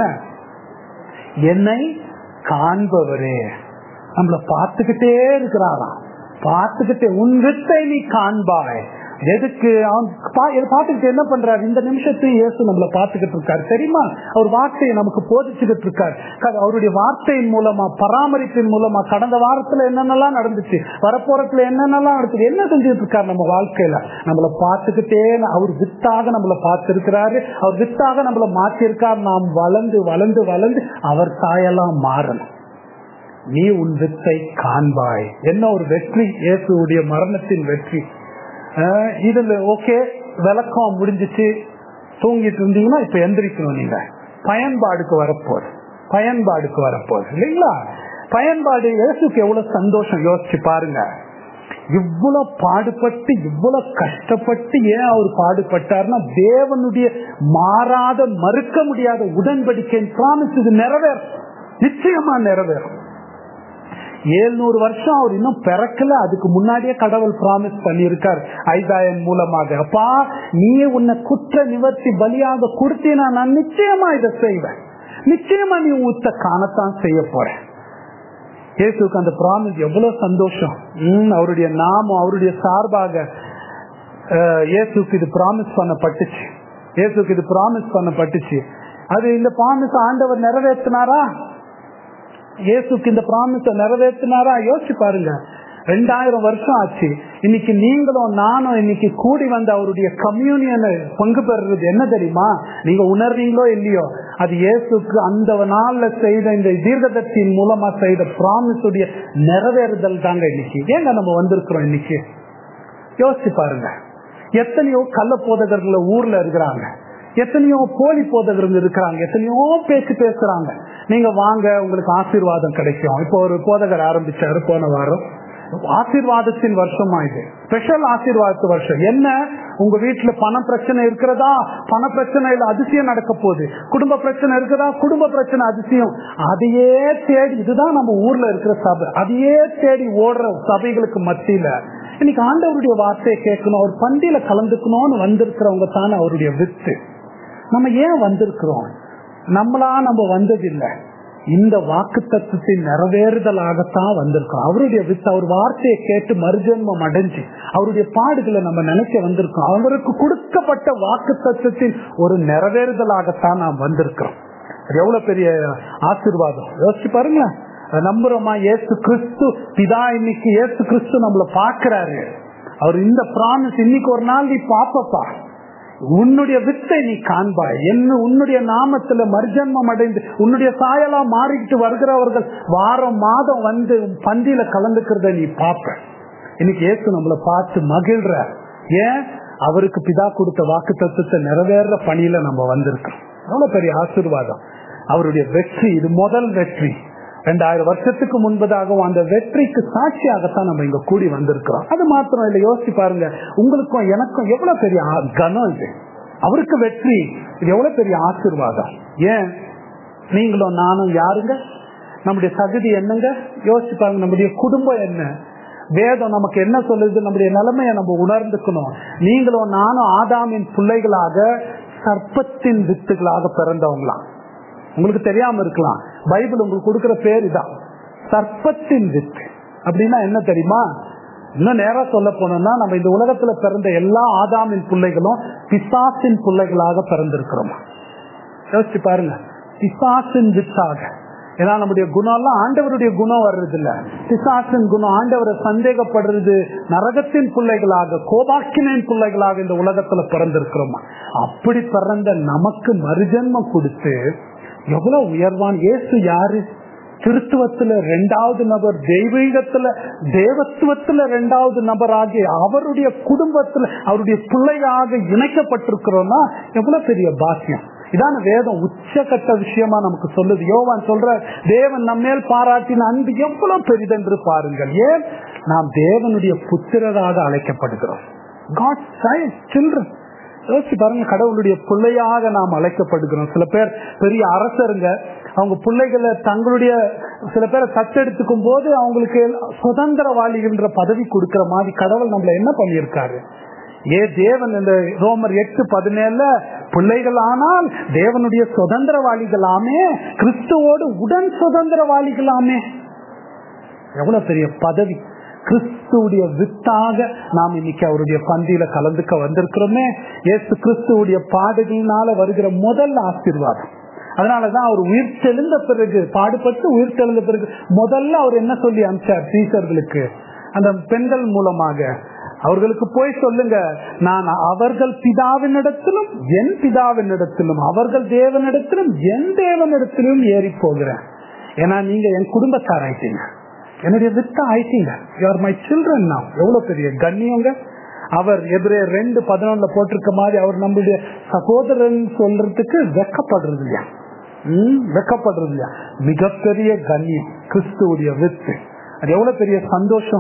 என்னை காண்பவரே நம்மள பார்த்துக்கிட்டே இருக்கிறாராம் பார்த்துக்கிட்டே உன் வித்தை நீ காண்பாய் எதுக்கு அவன் பார்த்துக்கிட்டு என்ன பண்றாரு இந்த நிமிஷத்தையும் இயேசு நம்மள பார்த்துக்கிட்டு இருக்காரு தெரியுமா அவர் வார்த்தையை நமக்கு போதிச்சுக்கிட்டு இருக்காரு அவருடைய வார்த்தையின் மூலமா பராமரிப்பின் மூலமா கடந்த வாரத்துல என்னென்னலாம் நடந்துச்சு வரப்போறத்துல என்னென்னலாம் நடந்துச்சு என்ன செஞ்சுட்டு இருக்காரு நம்ம வாழ்க்கையில நம்மள பார்த்துக்கிட்டே அவர் வித்தாக நம்மள பார்த்திருக்கிறாரு அவர் வித்தாக நம்மள மாற்றிருக்காரு நாம் வளர்ந்து வளர்ந்து வளர்ந்து அவர் தாயெல்லாம் மாறணும் நீ உன் வித்தை காண்பாய் என்ன ஒரு வெற்றி இயேசுடைய மரணத்தின் வெற்றி இதுல ஓகே விளக்கம் முடிஞ்சிச்சு தூங்கிட்டு இருந்தீங்கன்னா இப்ப எந்திரிக்கணும் நீங்க பயன்பாடுக்கு வரப்போகுது பயன்பாடுக்கு வரப்போகுது இல்லைங்களா பயன்பாடு இயேசுக்கு எவ்வளவு சந்தோஷம் யோசிச்சு பாருங்க இவ்வளவு பாடுபட்டு இவ்வளவு கஷ்டப்பட்டு ஏன் அவர் பாடுபட்டார்னா தேவனுடைய மாறாத மறுக்க முடியாத உடன்படிக்கை பிராமிஸ் இது நிறைவேறும் நிச்சயமா நிறைவேறும் ஏழ்நூறு வருஷம் அவர் இன்னும் பிறக்கல அதுக்கு முன்னாடியே கடவுள் பிராமிஸ் பண்ணியிருக்கார் ஐதாயன் மூலமாக அப்பா நீ உன்னை குற்ற நிவர்த்தி பலியாக கொடுத்தீனா நான் நிச்சயமா இதை செய்வேன் நிச்சயமா நீ ஊத்த காணத்தான் செய்ய போற இயேசுக்கு அந்த பிராமிஸ் எவ்வளவு சந்தோஷம் உம் அவருடைய நாமம் அவருடைய சார்பாக இயேசுக்கு இது பிராமிஸ் பண்ணப்பட்டுச்சு இயேசுக்கு இது பிராமிஸ் பண்ணப்பட்டுச்சு அது இந்த பிராமிஸ் ஆண்டவர் நிறைவேற்றினாரா இயேசுக்கு இந்த பிராமிஸ நிறைவேற்றினாரா யோசிச்சு பாருங்க ரெண்டாயிரம் வருஷம் ஆச்சு இன்னைக்கு நீங்களும் நானும் இன்னைக்கு கூடி வந்த அவருடைய கம்யூனியனை பங்கு பெறுறது என்ன தெரியுமா நீங்க உணர்றீங்களோ இல்லையோ அது இயேசுக்கு அந்த நாள்ல செய்த இந்த தீர்க்கதத்தின் மூலமா செய்த பிராமிஸுடைய நிறைவேறுதல் தாங்க இன்னைக்கு ஏங்க நம்ம வந்திருக்கிறோம் இன்னைக்கு யோசிச்சு பாருங்க எத்தனையோ கள்ள போதகர்கள் ஊர்ல இருக்கிறாங்க எத்தனையோ போலி போதகர்கள் இருக்கிறாங்க எத்தனையோ பேச்சு பேசுறாங்க நீங்க வாங்க உங்களுக்கு ஆசீர்வாதம் கிடைக்கும் இப்போ ஒரு போதகர் ஆரம்பிச்சாரு போன வாரம் ஆசீர்வாதத்தின் வருஷமா இது ஸ்பெஷல் ஆசீர்வாதத்து வருஷம் என்ன உங்க வீட்டுல பண பிரச்சனை இருக்கிறதா பண பிரச்சனையில அதிசயம் நடக்க போகுது குடும்ப பிரச்சனை இருக்குதா குடும்ப பிரச்சனை அதிசயம் அதையே தேடி இதுதான் நம்ம ஊர்ல இருக்கிற சபை அதையே தேடி ஓடுற சபைகளுக்கு மத்தியில இன்னைக்கு ஆண்டவருடைய வார்த்தையை கேட்கணும் அவர் பந்தியில கலந்துக்கணும்னு வந்திருக்கிறவங்க தானே அவருடைய வித்து நம்ம ஏன் வந்திருக்கிறோம் நம்மளா நம்ம வந்ததில்லை இந்த வாக்கு தத்துவத்தின் நிறைவேறுதலாகத்தான் வந்திருக்கோம் அவருடைய வித்து அவர் வார்த்தையை கேட்டு மறுஜென்மம் அடைஞ்சு அவருடைய பாடுகளை நம்ம நினைக்க வந்திருக்கோம் அவருக்கு கொடுக்கப்பட்ட வாக்கு தத்துவத்தின் ஒரு நிறைவேறுதலாகத்தான் நாம் வந்திருக்கிறோம் அது எவ்வளவு பெரிய ஆசீர்வாதம் யோசிச்சு பாருங்க அதை நம்புறோமா ஏசு கிறிஸ்து பிதா இன்னைக்கு ஏசு கிறிஸ்து நம்மள பாக்குறாரு அவர் இந்த ப்ராமிஸ் இன்னைக்கு ஒரு நாள் நீ பாப்பப்பா உன்னுடைய வித்தை நீ காண்பாய் என்ன உன்னுடைய நாமத்துல மர்ஜன்மம் அடைந்து உன்னுடைய சாயலா மாறிக்கிட்டு வருகிறவர்கள் வாரம் மாதம் வந்து பந்தியில கலந்துக்கிறத நீ பாப்ப இன்னைக்கு ஏசு நம்மளை பார்த்து மகிழ்ற ஏன் அவருக்கு பிதா கொடுத்த வாக்கு தத்துவத்தை நிறைவேற பணியில நம்ம வந்திருக்கோம் எவ்வளவு பெரிய ஆசீர்வாதம் அவருடைய வெற்றி இது முதல் வெற்றி ரெண்டாயிரம் வருஷத்துக்கு முன்பதாகவும் அந்த வெற்றிக்கு சாட்சியாகத்தான் நம்ம இங்க கூடி வந்திருக்கிறோம் அது மாத்திரம் இல்ல யோசிச்சு பாருங்க உங்களுக்கும் எனக்கும் எவ்வளவு பெரிய ஆ- கனம் இது அவருக்கு வெற்றி இது எவ்வளவு பெரிய ஆசீர்வாதம் ஏன் நீங்களும் நானும் யாருங்க நம்முடைய தகுதி என்னங்க யோசிச்சு பாருங்க நம்முடைய குடும்பம் என்ன வேதம் நமக்கு என்ன சொல்லுது நம்முடைய நிலைமையை நம்ம உணர்ந்துக்கணும் நீங்களும் நானும் ஆதாமின் பிள்ளைகளாக சர்ப்பத்தின் வித்துகளாக பிறந்தவங்களாம் உங்களுக்கு தெரியாம இருக்கலாம் பைபிள் உங்களுக்கு கொடுக்கிற பேர் இதான் சர்ப்பத்தின் வித்து அப்படின்னா என்ன தெரியுமா இன்னும் நேரா சொல்ல போனோம்னா நம்ம இந்த உலகத்துல பிறந்த எல்லா ஆதாமின் பிள்ளைகளும் பிசாசின் பிள்ளைகளாக பிறந்திருக்கிறோம் யோசிச்சு பாருங்க பிசாசின் வித்தாக ஏன்னா நம்முடைய குணம் எல்லாம் ஆண்டவருடைய குணம் வர்றது இல்ல பிசாசின் குணம் ஆண்டவரை சந்தேகப்படுறது நரகத்தின் பிள்ளைகளாக கோபாக்கினின் பிள்ளைகளாக இந்த உலகத்துல பிறந்திருக்கிறோமா அப்படி பிறந்த நமக்கு மறுஜன்மம் கொடுத்து எவ்வளவு உயர்வான் இயேசு யாரு திருத்துவத்துல ரெண்டாவது நபர் தெய்வீகத்துல தேவத்துவத்துல ரெண்டாவது நபர் ஆகிய அவருடைய குடும்பத்துல அவருடைய பிள்ளையாக இணைக்கப்பட்டிருக்கிறோம்னா எவ்வளவு பெரிய பாக்கியம் இதான வேதம் உச்சகட்ட விஷயமா நமக்கு சொல்லுது யோவான் சொல்ற தேவன் நம்மேல் பாராட்டின அன்பு எவ்வளவு பெரிதென்று பாருங்கள் ஏன் நாம் தேவனுடைய புத்திரராக அழைக்கப்படுகிறோம் காட் சைல்ட் சில்ட்ரன் யோசிச்சு பாருங்க கடவுளுடைய பிள்ளையாக நாம் அழைக்கப்படுகிறோம் சில பேர் பெரிய அரசருங்க அவங்க பிள்ளைகளை தங்களுடைய சில பேரை தத்தெடுத்துக்கும் போது அவங்களுக்கு சுதந்திரவாளிகள்ன்ற பதவி கொடுக்கிற மாதிரி கடவுள் நம்மள என்ன பண்ணியிருக்காரு ஏ தேவன் இந்த ரோமர் எட்டு பதினேழுல பிள்ளைகள் ஆனால் தேவனுடைய சுதந்திரவாளிகளாமே கிறிஸ்துவோடு உடன் சுதந்திரவாளிகளாமே எவ்வளவு பெரிய பதவி கிறிஸ்துடைய வித்தாக நாம் இன்னைக்கு அவருடைய பந்தியில கலந்துக்க வந்திருக்கிறோமே ஏசு கிறிஸ்துவுடைய பாடுகளினால வருகிற முதல் ஆசீர்வாதம் அதனாலதான் அவர் உயிர் தெழுந்த பிறகு பாடுபட்டு உயிர் தெழுந்த பிறகு முதல்ல அவர் என்ன சொல்லி அனுப்பிச்சார் டீச்சர்களுக்கு அந்த பெண்கள் மூலமாக அவர்களுக்கு போய் சொல்லுங்க நான் அவர்கள் பிதாவினிடத்திலும் என் பிதாவினிடத்திலும் அவர்கள் தேவனிடத்திலும் என் தேவனிடத்திலும் ஏறி போகிறேன் ஏன்னா நீங்க என் குடும்பத்தாராயிட்டீங்க என்னுடைய வித்த ஆயிட்டீங்க யூஆர் மை சில்ட்ரன் நான் எவ்வளவு பெரிய கண்ணியங்க அவர் எதிரே ரெண்டு பதினொன்னுல போட்டிருக்க மாதிரி அவர் நம்மளுடைய சகோதரன் சொல்றதுக்கு வெக்கப்படுறது இல்லையா உம் வெக்கப்படுறது இல்லையா மிகப்பெரிய கண்ணியம் கிறிஸ்துவுடைய வித்து அது எவ்வளவு பெரிய சந்தோஷம்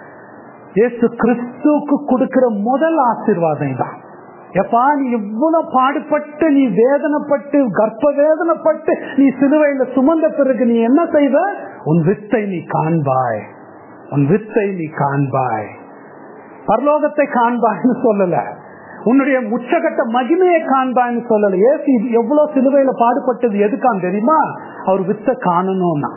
இயேசு கிறிஸ்துவுக்கு கொடுக்கிற முதல் ஆசீர்வாதம் தான் எப்பா நீ இவ்வளவு பாடுபட்டு நீ வேதனைப்பட்டு கர்ப்ப வேதனைப்பட்டு நீ சிலுவையில சுமந்த பிறகு நீ என்ன செய்வ உன் வித்தை நீ காண்பாய் உன் வித்தை நீ காண்பாய் பரலோகத்தை காண்பாய்னு சொல்லல உன்னுடைய உச்சகட்ட மகிமையை காண்பாய்னு சொல்லல ஏசு எவ்வளவு சிலுவையில பாடுபட்டது எதுக்கான் தெரியுமா அவர் வித்தை காணணும்னா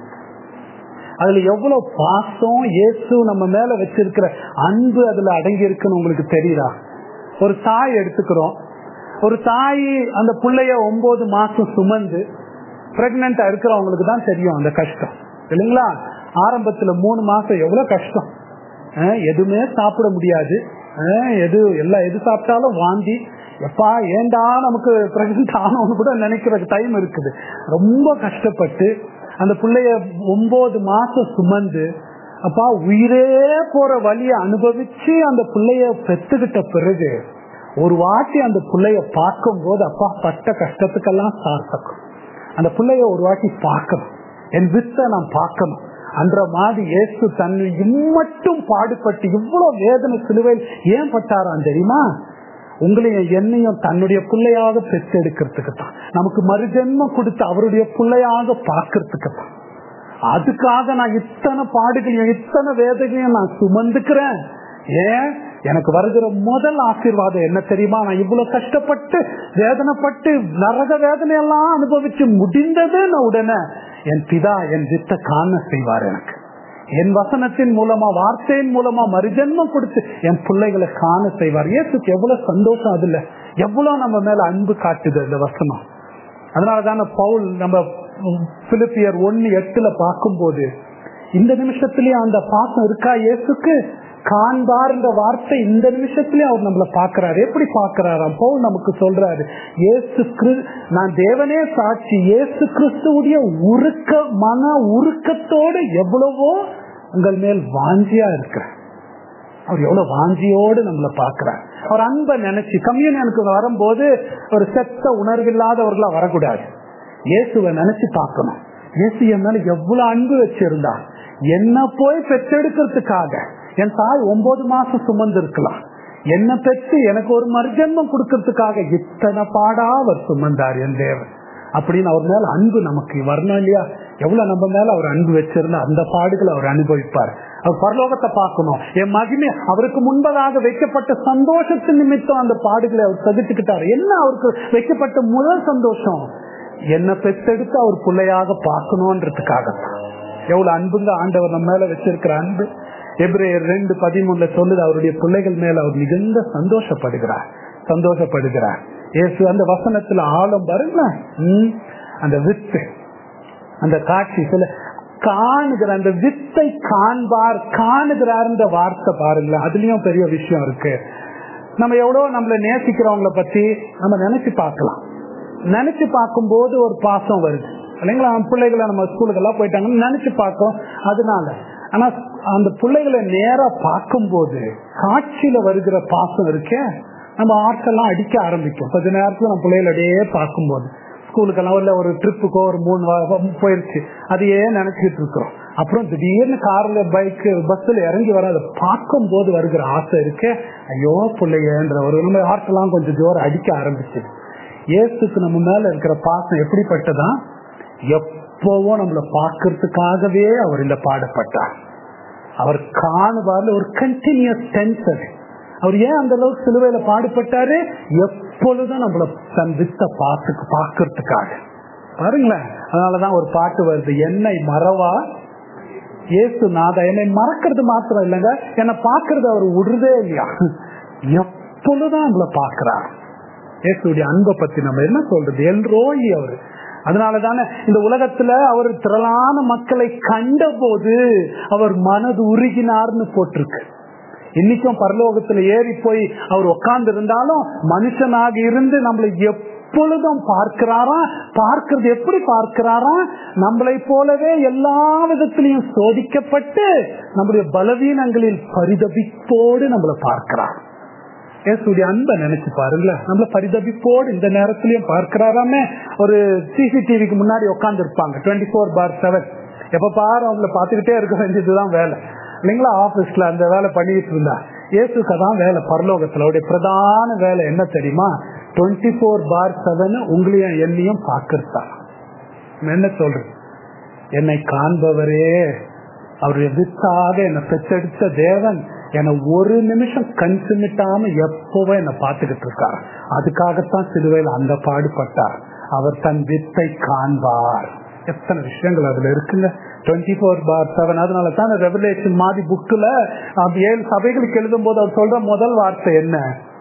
அதுல எவ்வளவு பாசம் இயேசு நம்ம மேல வச்சிருக்கிற அன்பு அதுல அடங்கி இருக்குன்னு உங்களுக்கு தெரியுதா ஒரு தாய் எடுத்துக்கிறோம் ஒரு தாய் அந்த பிள்ளைய ஒன்பது மாசம் சுமந்து பிரெக்னண்டா இருக்கிறவங்களுக்கு தான் தெரியும் அந்த கஷ்டம் இல்லைங்களா ஆரம்பத்துல மூணு மாசம் எவ்வளவு கஷ்டம் அஹ் எதுவுமே சாப்பிட முடியாது அஹ் எது எல்லாம் எது சாப்பிட்டாலும் வாந்தி எப்பா ஏண்டா நமக்கு பிரெக்னென்ட் ஆனவனு கூட நினைக்கிற டைம் இருக்குது ரொம்ப கஷ்டப்பட்டு அந்த பிள்ளைய ஒன்பது மாசம் சுமந்து அப்பா உயிரே போற வழிய அனுபவிச்சு அந்த பிள்ளைய பெத்துக்கிட்ட பிறகு ஒரு வாட்டி அந்த பிள்ளைய பார்க்கும் போது அப்பா பட்ட கஷ்டத்துக்கெல்லாம் சார்த்தக்கும் அந்த பிள்ளைய ஒரு வாட்டி பார்க்கணும் என் வித்த நான் பார்க்கணும் அன்ற மாதிரி இயேசு தன்னை இம்மட்டும் பாடுபட்டு இவ்வளவு வேதனை சிலுவையில் ஏன் பட்டாராம் தெரியுமா உங்களையும் என்னையும் தன்னுடைய பிள்ளையாக பெற்றெடுக்கிறதுக்கு தான் நமக்கு மறுஜென்மம் கொடுத்து அவருடைய பிள்ளையாக பார்க்கறதுக்கு தான் அதுக்காக நான் இத்தனை பாடுகளையும் இத்தனை வேதனையும் நான் சுமந்துக்கிறேன் ஏன் எனக்கு வருகிற முதல் ஆசீர்வாதம் என்ன தெரியுமா நான் இவ்வளவு கஷ்டப்பட்டு வேதனைப்பட்டு நரக வேதனையெல்லாம் அனுபவிச்சு முடிந்தது நான் உடனே என் பிதா என் வித்த காண செய்வார் எனக்கு என் வசனத்தின் மூலமா வார்த்தையின் மூலமா மறுஜன்மம் கொடுத்து என் பிள்ளைகளை காண செய்வார் இயேசுக்கு எவ்வளவு சந்தோஷம் அதுல எவ்வளவு நம்ம மேல அன்பு காட்டுது இந்த வசனம் அதனாலதான பவுல் நம்ம பிலிப்பியர் ஒன்னு எட்டுல பார்க்கும்போது இந்த நிமிஷத்திலேயே அந்த பாசம் இருக்கா இயேசுக்கு காண்பார் என்ற வார்த்தை இந்த நிமிஷத்திலே அவர் நம்மள பாக்குறாரு எப்படி பாக்குறாராம் பவுல் நமக்கு சொல்றாரு இயேசு கிறிஸ் நான் தேவனே சாட்சி இயேசு கிறிஸ்துவுடைய உருக்க மன உருக்கத்தோடு எவ்வளவோ உங்கள் மேல் வாஞ்சியா இருக்கிற அவர் எவ்வளவு வாஞ்சியோடு நம்மள பாக்குறார் அவர் அன்பை நினைச்சு கம்யூனியனுக்கு வரும்போது ஒரு செத்த உணர்வில்லாதவர்களா வரக்கூடாது இயேசுவை நினைச்சு பார்க்கணும் இயேசு என் மேல எவ்வளவு அன்பு வச்சிருந்தா என்ன போய் பெற்றெடுக்கிறதுக்காக என் தாய் ஒன்பது மாசம் சுமந்து இருக்கலாம் என்ன பெற்று எனக்கு ஒரு மறுஜன்மம் கொடுக்கறதுக்காக இத்தனை பாடா அவர் சுமந்தார் என் தேவன் அப்படின்னு அவர் மேல அன்பு நமக்கு வரணும் இல்லையா எவ்வளவு நம்ம மேல அவர் அன்பு வச்சிருந்தா அந்த பாடுகளை அவர் அனுபவிப்பார் அவர் பரலோகத்தை பார்க்கணும் என் மகிமை அவருக்கு முன்பதாக வைக்கப்பட்ட சந்தோஷத்தின் நிமித்தம் அந்த பாடுகளை அவர் சகிச்சுக்கிட்டார் என்ன அவருக்கு வைக்கப்பட்ட முதல் சந்தோஷம் என்ன பெற்றெடுத்து அவர் பிள்ளையாக பார்க்கணும்ன்றதுக்காகத்தான் எவ்வளவு அன்புங்க ஆண்டவர் நம்ம மேல வச்சிருக்கிற அன்பு எப்ரேயர் ரெண்டு பதிமூணுல சொல்லுது அவருடைய பிள்ளைகள் மேல அவர் மிகுந்த சந்தோஷப்படுகிறார் சந்தோஷப்படுகிறார் இயேசு அந்த வசனத்துல ஆழம் பாருங்க அந்த வித்து அந்த காட்சி சில காணுகிற அந்த வித்தை காண்பார் காணுகிறார் இந்த வார்த்தை பாருங்களேன் அதுலயும் பெரிய விஷயம் இருக்கு நம்ம எவ்வளவு நம்மள நேசிக்கிறவங்கள பத்தி நம்ம நினைச்சு பார்க்கலாம் நினைச்சு பார்க்கும்போது ஒரு பாசம் வருது இல்லைங்களா பிள்ளைகளை நம்ம ஸ்கூலுக்கு எல்லாம் போயிட்டாங்கன்னு நினைச்சு பார்க்கோம் அதனால ஆனா அந்த பிள்ளைகளை நேரா பார்க்கும்போது காட்சியில வருகிற பாசம் இருக்கே நம்ம ஆட்கள்லாம் அடிக்க ஆரம்பிக்கும் கொஞ்ச நேரத்துல நம்ம பிள்ளைகள் அப்படியே பார்க்கும்போது ஸ்கூலுக்கெல்லாம் இல்ல ஒரு ட்ரிப்புக்கோ ஒரு மூணு போயிருச்சு அதையே நினைச்சிட்டு இருக்கிறோம் அப்புறம் திடீர்னு கார்ல பைக் பஸ்ல இறங்கி வர அதை பார்க்கும் போது வருகிற ஆசை இருக்கே ஐயோ பிள்ளையன்ற ஒரு நம்ம ஆட்கள்லாம் கொஞ்சம் ஜோரம் அடிக்க ஆரம்பிச்சு இயேசுக்கு நம்ம மேல இருக்கிற பாசம் எப்படிப்பட்டதா எப்பவும் நம்மள பாக்குறதுக்காகவே அவர் இந்த பாடப்பட்டார் அவர் காணுவார்ல ஒரு கண்டினியூஸ் டென்ஸ் அது அவர் ஏன் அந்த அளவுக்கு சிலுவையில பாடுபட்டாரு எப்பொழுதும் நம்மள தன் வித்த பார்த்து பாக்குறதுக்காக பாருங்களேன் அதனாலதான் ஒரு பாட்டு வருது என்னை மறவா ஏசு நாதா என்னை மறக்கிறது மாத்திரம் இல்லைங்க என்னை பாக்குறது அவர் விடுறதே இல்லையா எப்பொழுதும் நம்மள பாக்குறார் இயேசுடைய அன்பை பத்தி நம்ம என்ன சொல்றது எல்ரோயி அவரு அதனாலதானே இந்த உலகத்துல அவர் திரளான மக்களை கண்ட போது அவர் மனது உருகினார்னு போட்டிருக்கு இன்னைக்கும் பரலோகத்துல ஏறி போய் அவர் உட்கார்ந்து இருந்தாலும் மனுஷனாக இருந்து நம்மளை எப்பொழுதும் பார்க்கிறாரா பார்க்கிறது எப்படி பார்க்கிறாரா நம்மளை போலவே எல்லா விதத்திலையும் சோதிக்கப்பட்டு நம்முடைய பலவீனங்களில் பரிதபிப்போடு நம்மளை பார்க்கிறார் இயேசுடைய அன்பை நினைச்சு பாருங்களேன் நம்மள பரிதபிப்போடு இந்த நேரத்திலயும் பார்க்கிறாராமே ஒரு சிசிடிவிக்கு முன்னாடி உட்கார்ந்து இருப்பாங்க டுவெண்ட்டி ஃபோர் பார் செவன் எப்ப பாரு அவங்கள பாத்துக்கிட்டே இருக்க வேண்டியதுதான் வேலை இல்லைங்களா ஆபீஸ்ல அந்த வேலை பண்ணிட்டு இருந்தா இயேசுக்கு தான் வேலை பரலோகத்துல அவருடைய பிரதான வேலை என்ன தெரியுமா டுவெண்ட்டி ஃபோர் பார் செவன் உங்களையும் என்னையும் பார்க்கறதா என்ன சொல்றது என்னை காண்பவரே அவருடைய வித்தாக என்னை பெற்றெடுத்த தேவன் என்னை ஒரு நிமிஷம் கண் சிமிட்டாம எப்பவும் என்னை பார்த்துக்கிட்டு இருக்கார் அதுக்காகத்தான் சிலுவையில் அந்த பாடுபட்டார் அவர் தன் வித்தை காண்பார் எத்தனை விஷயங்கள் அதுல இருக்குங்க டுவெண்ட்டி ஃபோர் பார் செவன் அதனால தான் ரெவலேஷன் மாதிரி புக்கில் ஏழு சபைகளுக்கு எழுதும் போது அவர் சொல்ற முதல் வார்த்தை என்ன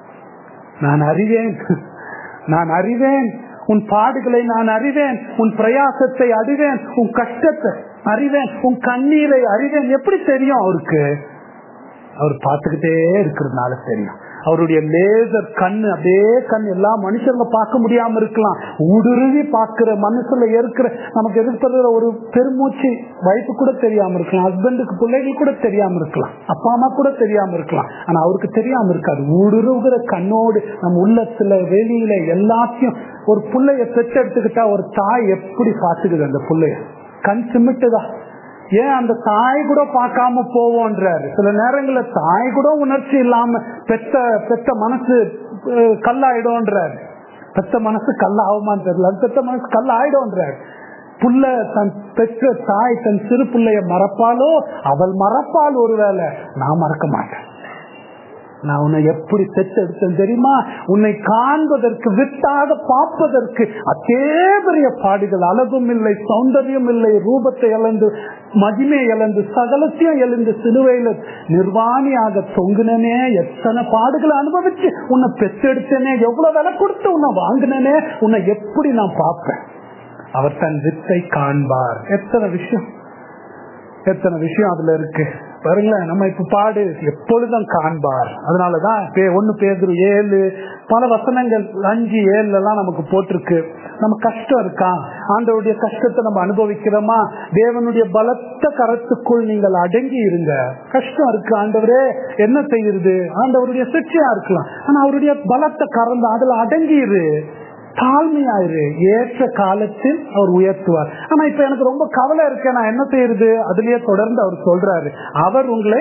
நான் அறிவேன் நான் அறிவேன் உன் பாடுகளை நான் அறிவேன் உன் பிரயாசத்தை அறிவேன் உன் கஷ்டத்தை அறிவேன் உன் கண்ணீரை அறிவேன் எப்படி தெரியும் அவருக்கு அவர் பார்த்துக்கிட்டே இருக்கிறதுனால தெரியும் அவருடைய லேசர் கண்ணு அப்படியே கண் எல்லா மனுஷங்க பார்க்க முடியாம இருக்கலாம் ஊடுருவி பார்க்கிற மனசுல இருக்கிற நமக்கு எதிர்ப்படுற ஒரு பெருமூச்சு வைப்பு கூட தெரியாம இருக்கலாம் ஹஸ்பண்டுக்கு பிள்ளைகள் கூட தெரியாம இருக்கலாம் அப்பா அம்மா கூட தெரியாம இருக்கலாம் ஆனா அவருக்கு தெரியாம இருக்காது ஊடுருவுகிற கண்ணோடு நம்ம உள்ளத்துல வெளியில எல்லாத்தையும் ஒரு பிள்ளைய பெற்றெடுத்துக்கிட்டா ஒரு தாய் எப்படி பார்த்துக்குது அந்த பிள்ளைய கண் சிமிட்டுதா ஏன் அந்த தாய் கூட பார்க்காம போவோன்றாரு சில நேரங்கள்ல தாய் கூட உணர்ச்சி இல்லாம பெத்த பெத்த மனசு கல்லாயிடும்ன்றாரு பெத்த மனசு கல்லாகுமான்னு தெரியல பெத்த மனசு கல் ஆயிடும்ன்றாரு புள்ள தன் பெற்ற தாய் தன் சிறு பிள்ளைய மறப்பாலோ அவள் மறப்பால் ஒருவேளை நான் மறக்க மாட்டேன் நான் உன்னை எப்படி பெற்றெடுத்தேன் தெரியுமா உன்னை காண்பதற்கு வித்தாக பார்ப்பதற்கு அதே பெரிய பாடுகள் அழகும் இல்லை சௌந்தரியம் இல்லை ரூபத்தை இழந்து மகிமை இழந்து சகலத்தையும் எழுந்து சிலுவையில நிர்வாணியாக தொங்குனனே எத்தனை பாடுகளை அனுபவிச்சு உன்னை பெற்றெடுத்தனே எவ்வளவு விலை கொடுத்து உன்னை வாங்கினனே உன்னை எப்படி நான் பார்ப்பேன் அவர் தன் வித்தை காண்பார் எத்தனை விஷயம் எத்தனை விஷயம் அதுல இருக்கு பாருங்களேன் நம்ம இப்ப பாடு எப்பொழுதும் காண்பார் அதனாலதான் ஒன்னு பேர் ஏழு பல வசனங்கள் அஞ்சு ஏழுல எல்லாம் நமக்கு போட்டிருக்கு நம்ம கஷ்டம் இருக்கா ஆண்டவருடைய கஷ்டத்தை நம்ம அனுபவிக்கிறோமா தேவனுடைய பலத்த கரத்துக்குள் நீங்கள் அடங்கி இருங்க கஷ்டம் இருக்கு ஆண்டவரே என்ன செய்யுது ஆண்டவருடைய சிக்ஷையா இருக்கலாம் ஆனா அவருடைய பலத்த கறந்து அதுல அடங்கிரு தாழ்மையாயிரு ஏற்ற காலத்தில் அவர் உயர்த்துவார் ஆனா இப்ப எனக்கு ரொம்ப கவலை இருக்கு நான் என்ன செய்யறது அதுலயே தொடர்ந்து அவர் சொல்றாரு அவர் உங்களை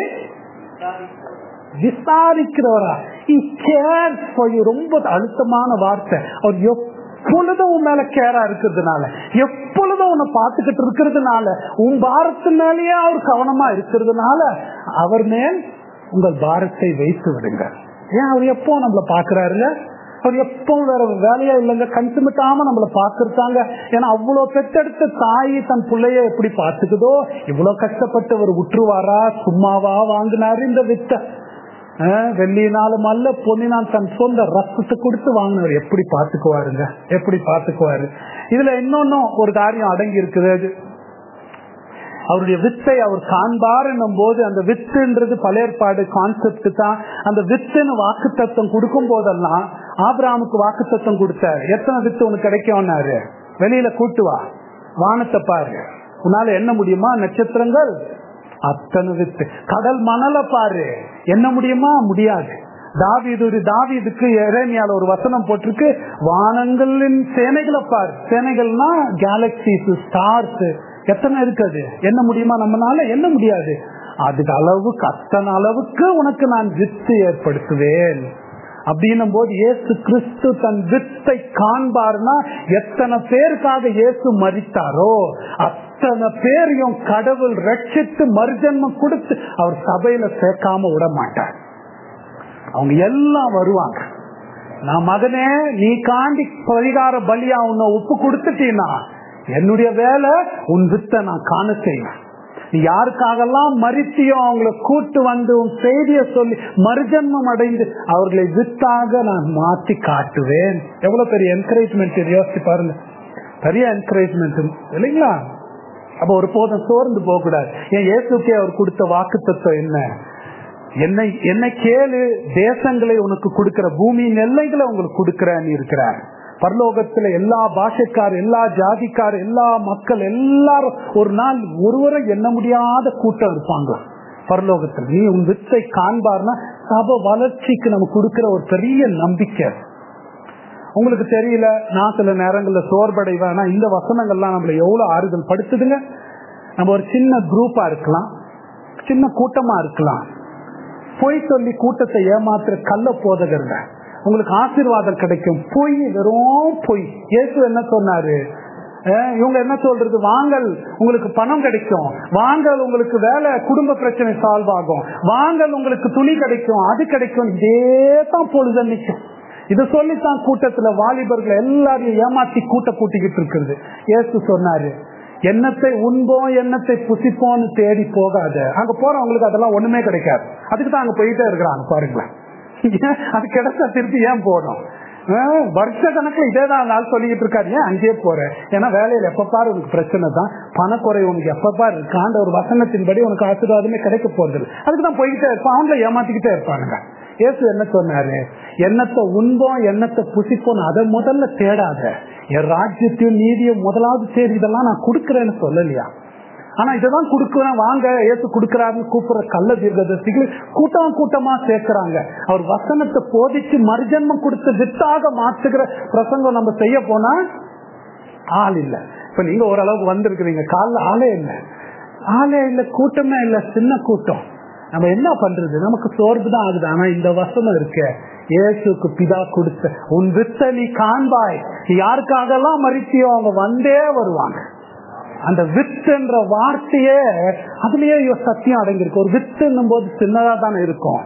விசாரிக்கிறவரா ரொம்ப அழுத்தமான வார்த்தை அவர் எப்பொழுதும் உன் மேல கேரா இருக்கிறதுனால எப்பொழுதும் உன்னை பார்த்துக்கிட்டு இருக்கிறதுனால உன் பாரத்து மேலேயே அவர் கவனமா இருக்கிறதுனால அவர் மேல் உங்கள் பாரத்தை வைத்து விடுங்க ஏன் அவர் எப்போ நம்மள பாக்குறாருங்க அவர் எப்பவும் வேற வேலையா இல்லைங்க கண்சுமிட்டாம நம்மள பாத்துருக்காங்க ஏன்னா அவ்வளவு பெற்றெடுத்த தாய் தன் பிள்ளைய எப்படி பாத்துக்குதோ இவ்வளவு கஷ்டப்பட்டு அவர் உற்றுவாரா சும்மாவா வாங்கினாரு இந்த வித்த வெள்ளினாலும் அல்ல பொன்னினால் தன் சொந்த ரத்தத்தை கொடுத்து வாங்கினவர் எப்படி பாத்துக்குவாருங்க எப்படி பாத்துக்குவாரு இதுல இன்னொன்னும் ஒரு காரியம் அடங்கி இருக்குது அது அவருடைய வித்தை அவர் காண்பார் என்னும் போது அந்த வித்துன்றது பழையற்பாடு கான்செப்ட் தான் அந்த வித்துன்னு வாக்கு தத்துவம் கொடுக்கும் போதெல்லாம் ஆபிராமுக்கு வாக்கு தத்துவம் கொடுத்தாரு எத்தனை வித்து உனக்கு கிடைக்கும்னாரு வெளியில கூட்டு வா வானத்தை பாரு உன்னால என்ன முடியுமா நட்சத்திரங்கள் அத்தனை வித்து கடல் மணல பாரு என்ன முடியுமா முடியாது தாவீது ஒரு தாவீதுக்கு இறைமையால ஒரு வசனம் போட்டிருக்கு வானங்களின் சேனைகளை பாரு சேனைகள்னா கேலக்சிஸ் ஸ்டார்ஸ் எத்தனை இருக்குது என்ன முடியுமா நம்மனால என்ன முடியாது அதுக்கு அளவுக்கு அத்தனை அளவுக்கு உனக்கு நான் வித்து ஏற்படுத்துவேன் அப்படின்னும் போது இயேசு கிறிஸ்து தன் வித்தை காண்பார்னா எத்தனை பேருக்காக இயேசு மறித்தாரோ அத்தனை பேரையும் கடவுள் ரட்சித்து மறுஜன்மம் கொடுத்து அவர் சபையில சேர்க்காம விட மாட்டார் அவங்க எல்லாம் வருவாங்க நான் மகனே நீ காண்டி பரிகார பலியா உன்னை ஒப்பு கொடுத்துட்டீன்னா என்னுடைய வேலை உன் வித்தை நான் காண செய்வேன் நீ யாருக்காகலாம் மறித்தியோ அவங்கள கூட்டு வந்து உன் செய்திய சொல்லி மறுஜன்மம் அடைந்து அவர்களை வித்தாக நான் மாத்தி காட்டுவேன் எவ்வளவு பெரிய என்கரேஜ்மெண்ட் யோசிச்சு பாருங்க பெரிய என்கரேஜ்மெண்ட் இல்லைங்களா அப்ப ஒரு போதும் சோர்ந்து போக கூடாது ஏன் இயேசுக்கே அவர் கொடுத்த வாக்கு தத்துவம் என்ன என்னை என்னை கேளு தேசங்களை உனக்கு கொடுக்கிற பூமியின் எல்லைகளை உங்களுக்கு கொடுக்கிறேன்னு இருக்கிறார் பரலோகத்துல எல்லா பாஷைக்கார் எல்லா ஜாதிக்கார் எல்லா மக்கள் எல்லாரும் ஒரு நாள் ஒருவரை எண்ண முடியாத கூட்டம் இருப்பாங்க பரலோகத்தில் நீ உன் வித்தை காண்பார்னா சப வளர்ச்சிக்கு நம்ம கொடுக்கிற ஒரு பெரிய நம்பிக்கை உங்களுக்கு தெரியல நான் சில நேரங்கள்ல சோர்வடைவேன் இந்த வசனங்கள்லாம் நம்மள எவ்வளவு ஆறுதல் படுத்துதுங்க நம்ம ஒரு சின்ன குரூப்பா இருக்கலாம் சின்ன கூட்டமா இருக்கலாம் பொய் சொல்லி கூட்டத்தை ஏமாத்துற கள்ள போதகருங்க உங்களுக்கு ஆசீர்வாதம் கிடைக்கும் பொய் வெறும் பொய் இயேசு என்ன சொன்னாரு இவங்க என்ன சொல்றது வாங்கல் உங்களுக்கு பணம் கிடைக்கும் வாங்கல் உங்களுக்கு வேலை குடும்ப பிரச்சனை சால்வ் ஆகும் வாங்கல் உங்களுக்கு துணி கிடைக்கும் அது கிடைக்கும் இதே தான் பொழுது நிற்கும் இதை சொல்லித்தான் கூட்டத்துல வாலிபர்கள் எல்லாரையும் ஏமாத்தி கூட்ட கூட்டிக்கிட்டு இருக்கிறது இயேசு சொன்னாரு எண்ணத்தை உண்போம் எண்ணத்தை புசிப்போம்னு தேடி போகாத அங்க போறவங்களுக்கு அதெல்லாம் ஒண்ணுமே கிடைக்காது அதுக்கு தான் அங்க போயிட்டே இருக்கிறாங்க பாருங்களேன் அது கிடைச்சா திருப்பி ஏன் போகணும் வருஷ கணக்குல இதே தான் நாள் சொல்லிக்கிட்டு இருக்காரு ஏன் அங்கேயே போறேன் ஏன்னா வேலையில எப்ப பாரு உனக்கு பிரச்சனை தான் பணக்குறை உனக்கு எப்ப பாரு இருக்காண்ட ஒரு வசனத்தின்படி உனக்கு ஆசீர்வாதமே கிடைக்க போறது அதுக்கு தான் போய்கிட்டே இருப்பான் அவங்கள ஏமாத்திக்கிட்டே இருப்பானுங்க இயேசு என்ன சொன்னாரு எண்ணத்தை உண்போம் எண்ணத்தை புசிப்போம் அதை முதல்ல தேடாத என் ராஜ்யத்தையும் நீதியும் முதலாவது தேடி இதெல்லாம் நான் கொடுக்கறேன்னு சொல்லலையா ஆனா இததான் கொடுக்கிறேன் வாங்க ஏசு கொடுக்கிறாருன்னு கூப்பிடுற கள்ள தீர்க்கதரிசிகள் கூட்டம் கூட்டமா சேர்க்கிறாங்க அவர் வசனத்தை போதிச்சு மறுஜன்மம் கொடுத்து வித்தாக மாற்றுகிற பிரசங்கம் நம்ம செய்ய போனா ஆள் இல்ல இப்ப நீங்க ஓரளவுக்கு வந்திருக்கிறீங்க காலில் ஆளே இல்லை ஆளே இல்லை கூட்டமே இல்லை சின்ன கூட்டம் நம்ம என்ன பண்றது நமக்கு சோர்வு தான் ஆகுது ஆனா இந்த வசனம் இருக்க இயேசுக்கு பிதா கொடுத்த உன் வித்த நீ காண்பாய் நீ யாருக்காகலாம் மறித்தியோ அவங்க வந்தே வருவாங்க அந்த வித் என்ற வார்த்தையே அதுலயே சத்தியம் அடங்கியிருக்கு ஒரு வித்துன்னும் போது சின்னதா தானே இருக்கும்